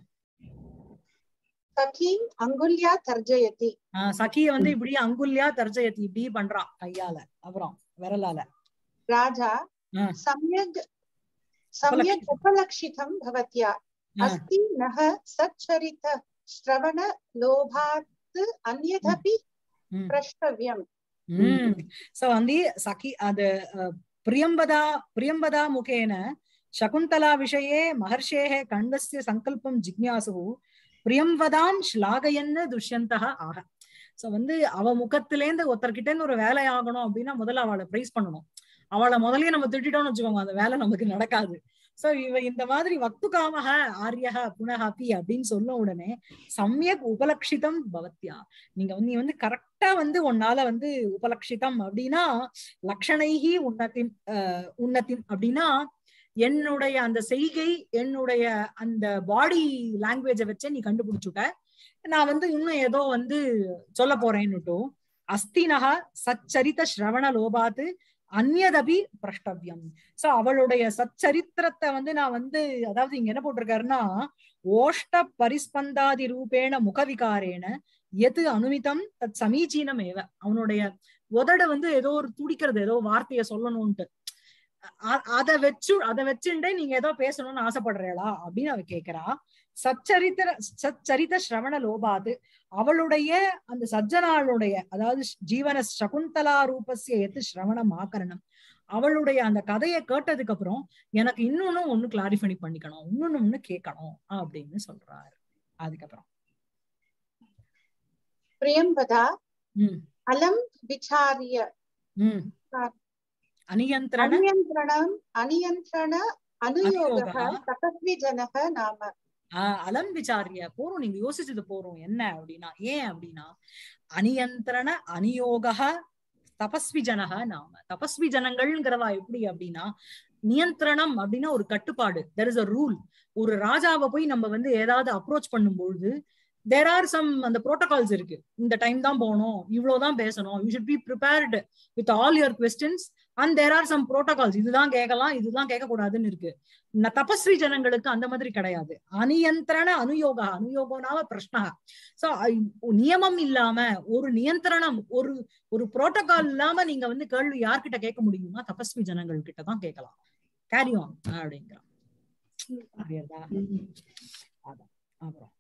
सखीम् अङ्गुल्या तर्जयति ஆஹ் சகிய வந்து இப்படி அங்குல்யா தர்ஜயத்தி இப்படி பண்றான் கையால அப்புறம் விரலால राजा ஆ. सम्यग् सम्यग् उपलक्षितं भवत्या ஆ. अस्ति नः सच्चरित श्रवण लोभात् अन्यदपि ம். प्रष्टव्यम् ம் சோ வந்து சகி அது அஹ், பிரியம்பதா பிரியம்பதா முகேன சகுந்தலா விஷயே மகர்ஷேः கண்டஸ்ய சங்கல்பம் ஜிக்ஞாசு பிரியம்பதாம் ஸ்லாகயன்னு துஷ்யந்தः ஆக சோ வந்து அவ முகத்திலேந்து ஒருத்தர்கிட்ட இருந்து ஒரு வேலை ஆகணும் அப்படின்னா முதல்ல அவளை பிரைஸ் பண்ணணும் அவளை முதல்லயே நம்ம திட்டிட்டோம்னு வச்சுக்கோங்க அந்த வேலை நமக்கு நடக்காது சோ இவ இந்த மாதிரி வக்து காமக ஆரியக புனகாப்பி அப்படின்னு சொன்ன உடனே சமயக் உபலட்சிதம் பவத்யா நீங்க வந்து நீ வந்து கரெக்டா வந்து உன்னால வந்து உபலட்சிதம் அப்படின்னா லக்ஷணைகி உன்னத்தின் அஹ், உன்னத்தின் அப்படின்னா என்னுடைய அந்த செய்கை என்னுடைய அந்த பாடி லாங்குவேஜை வச்சே நீ கண்டுபிடிச்சுட்ட நான் வந்து இன்னும் ஏதோ வந்து சொல்ல போறேன்னுட்டும் அஸ்தினக சச்சரித ஸ்ரவண லோபாத்து அந்நதபி பிரஷ்டவ்யம் சோ அவளுடைய சச்சரித்திரத்தை வந்து நான் வந்து அதாவது இங்க என்ன போட்டிருக்காருன்னா ஓஷ்ட பரிஸ்பந்தாதி ரூபேண முகவிகாரேன எது அனுமிதம் தத் சமீச்சீனம் ஏவ அவனுடைய உதட வந்து ஏதோ ஒரு துடிக்கிறது ஏதோ வார்த்தைய சொல்லணும்ட்டு அ- அத வச்சு அத வச்சுட்டே நீங்க ஏதோ பேசணும்னு ஆசைப்படுறீங்களா அப்படின்னு அவ கேக்குறா சச்சரித்திர சச்சரித ஸ்ரவண லோபாது அவளுடைய அந்த சஜ்ஜனாளுடைய அதாவது ஷ்- ஜீவன சகுந்தலா ரூபஸ்ய எது ஸ்ரவணம் ஆக்கரணம் அவளுடைய அந்த கதையை கேட்டதுக்கு அப்புறம் எனக்கு இன்னொன்னு ஒண்ணு கிளாரிஃபை பண்ணிக்கணும் இன்னொன்னு ஒண்ணு கேட்கணும் அப்படின்னு சொல்றாரு அதுக்கப்புறம் प्रियंवदा உம் अलं विचार्य உம் அனியந்திரண अनियन्त्रणम् अनियन्त्रण अनुयोगः अनुयोगः। तपस्वी जनः नाम ஆஹ் அலம் விசாரிய போறோம் நீங்க யோசிச்சது போறோம் என்ன அப்படின்னா ஏன் அப்படின்னா அனியந்திரண அநியோக தபஸ்வி ஜனக நாம தபஸ்வி ஜனங்கள்ங்கிறவா எப்படி அப்படின்னா நியந்திரணம் அப்படின்னா ஒரு கட்டுப்பாடு தெர் இஸ் அ ரூல் ஒரு ராஜாவை போய் நம்ம வந்து ஏதாவது அப்ரோச் பண்ணும்பொழுது தேர் ஆர் சம் அந்த ப்ரோட்டோகால்ஸ் இருக்கு இந்த டைம் தான் போகணும் இவ்வளவுதான் பேசணும் you should be prepared with all your questions and there are some protocols இதுதான் கேட்கலாம் இதுதான் கேட்க கூடாதுன்னு இருக்கு ந- தபஸ்வி ஜனங்களுக்கு அந்த மாதிரி கிடையாது அனியந்திரண அனுயோகா அனுயோகனாவ பிரஷ்னா சோ நியமம் இல்லாம ஒரு நியந்திரணம் ஒரு ஒரு புரோட்டோகால் இல்லாம நீங்க வந்து கேள்வி யார்கிட்ட கேட்க முடியுமா தபஸ்வி ஜனங்கள் கிட்ட தான் கேட்கலாம் கேரி ஆன் அப்படிங்கிறான் புரியுதா அப்புறம்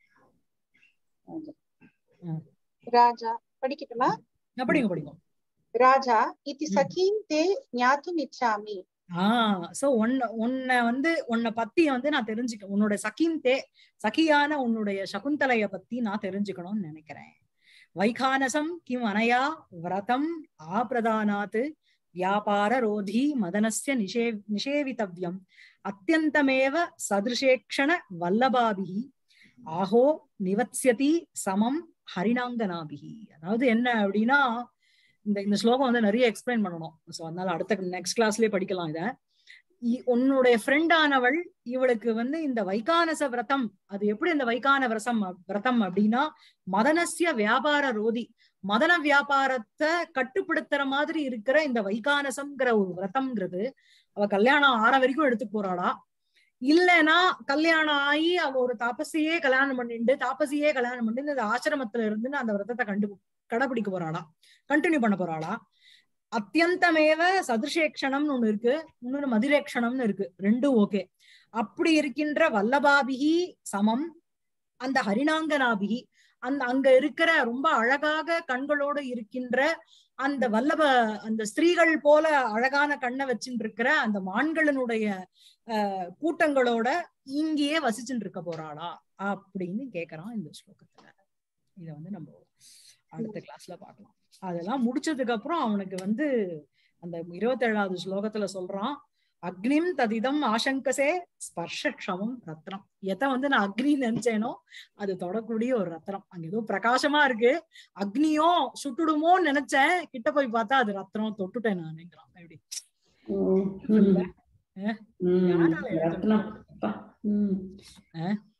राजा पठिकटमा நான் படிங்க படிங்க राजा इति ம். सखीं ते ज्ञातुम् इच्छामि ஆஹ் சோ உன்னை உன்னை வந்து உன்னை பத்தி வந்து நான் தெரிஞ்சுக்க உன்னோட சகின் தே சகியான உன்னுடைய சகுந்தலைய பத்தி நான் தெரிஞ்சுக்கணும்னு நினைக்கிறேன் வைகானசம் கிம் அனயா விரதம் ஆபிரதானாத் வியாபார ரோதி மதனஸ்ய நிஷே நிஷேவித்தவ்யம் அத்தியந்தமேவ சதிருஷேக்ஷண வல்லபாபிஹி ஆஹோ நிவத்ஸ்யதி சமம் ஹரிணாங்கனாபிஹி அதாவது என்ன அப்படின்னா இந்த இந்த ஸ்லோகம் வந்து நிறைய எக்ஸ்பிளைன் பண்ணணும் சோ அதனால அடுத்த நெக்ஸ்ட் கிளாஸ்லயே படிக்கலாம் இத இ- உன்னுடைய ஃப்ரெண்ட் ஆனவள் இவளுக்கு வந்து இந்த வைகானச விரதம் அது எப்படி இந்த வைகான விரசம் விரதம் அப்படின்னா மதனசிய வியாபார ரோதி மதன வியாபாரத்தை கட்டுப்படுத்துற மாதிரி இருக்கிற இந்த வைகானசம்ங்கிற ஒரு விரதம்ங்கிறது அவ கல்யாணம் ஆற வரைக்கும் எடுத்து போறாளா இல்லைன்னா கல்யாணம் ஆகி அவ ஒரு தாபசியே கல்யாணம் பண்ணிட்டு தாபசியே கல்யாணம் பண்ணிட்டு இந்த ஆசிரமத்துல இருந்து அந்த விரதத்தை கண்டு கடைபிடிக்க போறாளா கண்டினியூ பண்ண போறாளா அத்தியந்தமேவ சதுஷேக்ஷணம்னு ஒண்ணு இருக்கு இன்னொரு மதிரேக்ஷணம்னு இருக்கு ரெண்டும் ஓகே அப்படி இருக்கின்ற வல்லபாபிகி சமம் அந்த ஹரிணாங்கனாபிகி அந்த அங்க இருக்கிற ரொம்ப அழகாக கண்களோடு இருக்கின்ற அந்த வல்லப அந்த ஸ்திரீகள் போல அழகான கண்ணை வச்சுட்டு இருக்கிற அந்த மான்களினுடைய அஹ், கூட்டங்களோட இங்கேயே வசிச்சுட்டு இருக்க போறாளா அப்படின்னு கேக்குறான் இந்த ஸ்லோகத்துல இத வந்து நம்ம அடுத்த கிளாஸ்ல பார்க்கலாம் அதெல்லாம் முடிச்சதுக்கு அப்புறம் அவனுக்கு வந்து அந்த இருபத்தேழாவது ஸ்லோகத்துல சொல்றான் அக்னிம் ததிதம் ஆசங்கசே ஸ்பர்ஷக்ஷமம் ரத்னம் எதை வந்து நான் அக்னி நினைச்சேனோ அது தொடக்கூடிய ஒரு ரத்னம் அங்க ஏதோ பிரகாசமா இருக்கு அக்னியோ சுட்டுடுமோன்னு நினைச்சேன் கிட்ட போய் பார்த்தா அது ரத்னம் தொட்டுட்டேன் நானுங்கிறான் எப்படி ம், ம். ஏ? ம், யாரால எழுத ரத்னம் அப்பா. ம். ஆ?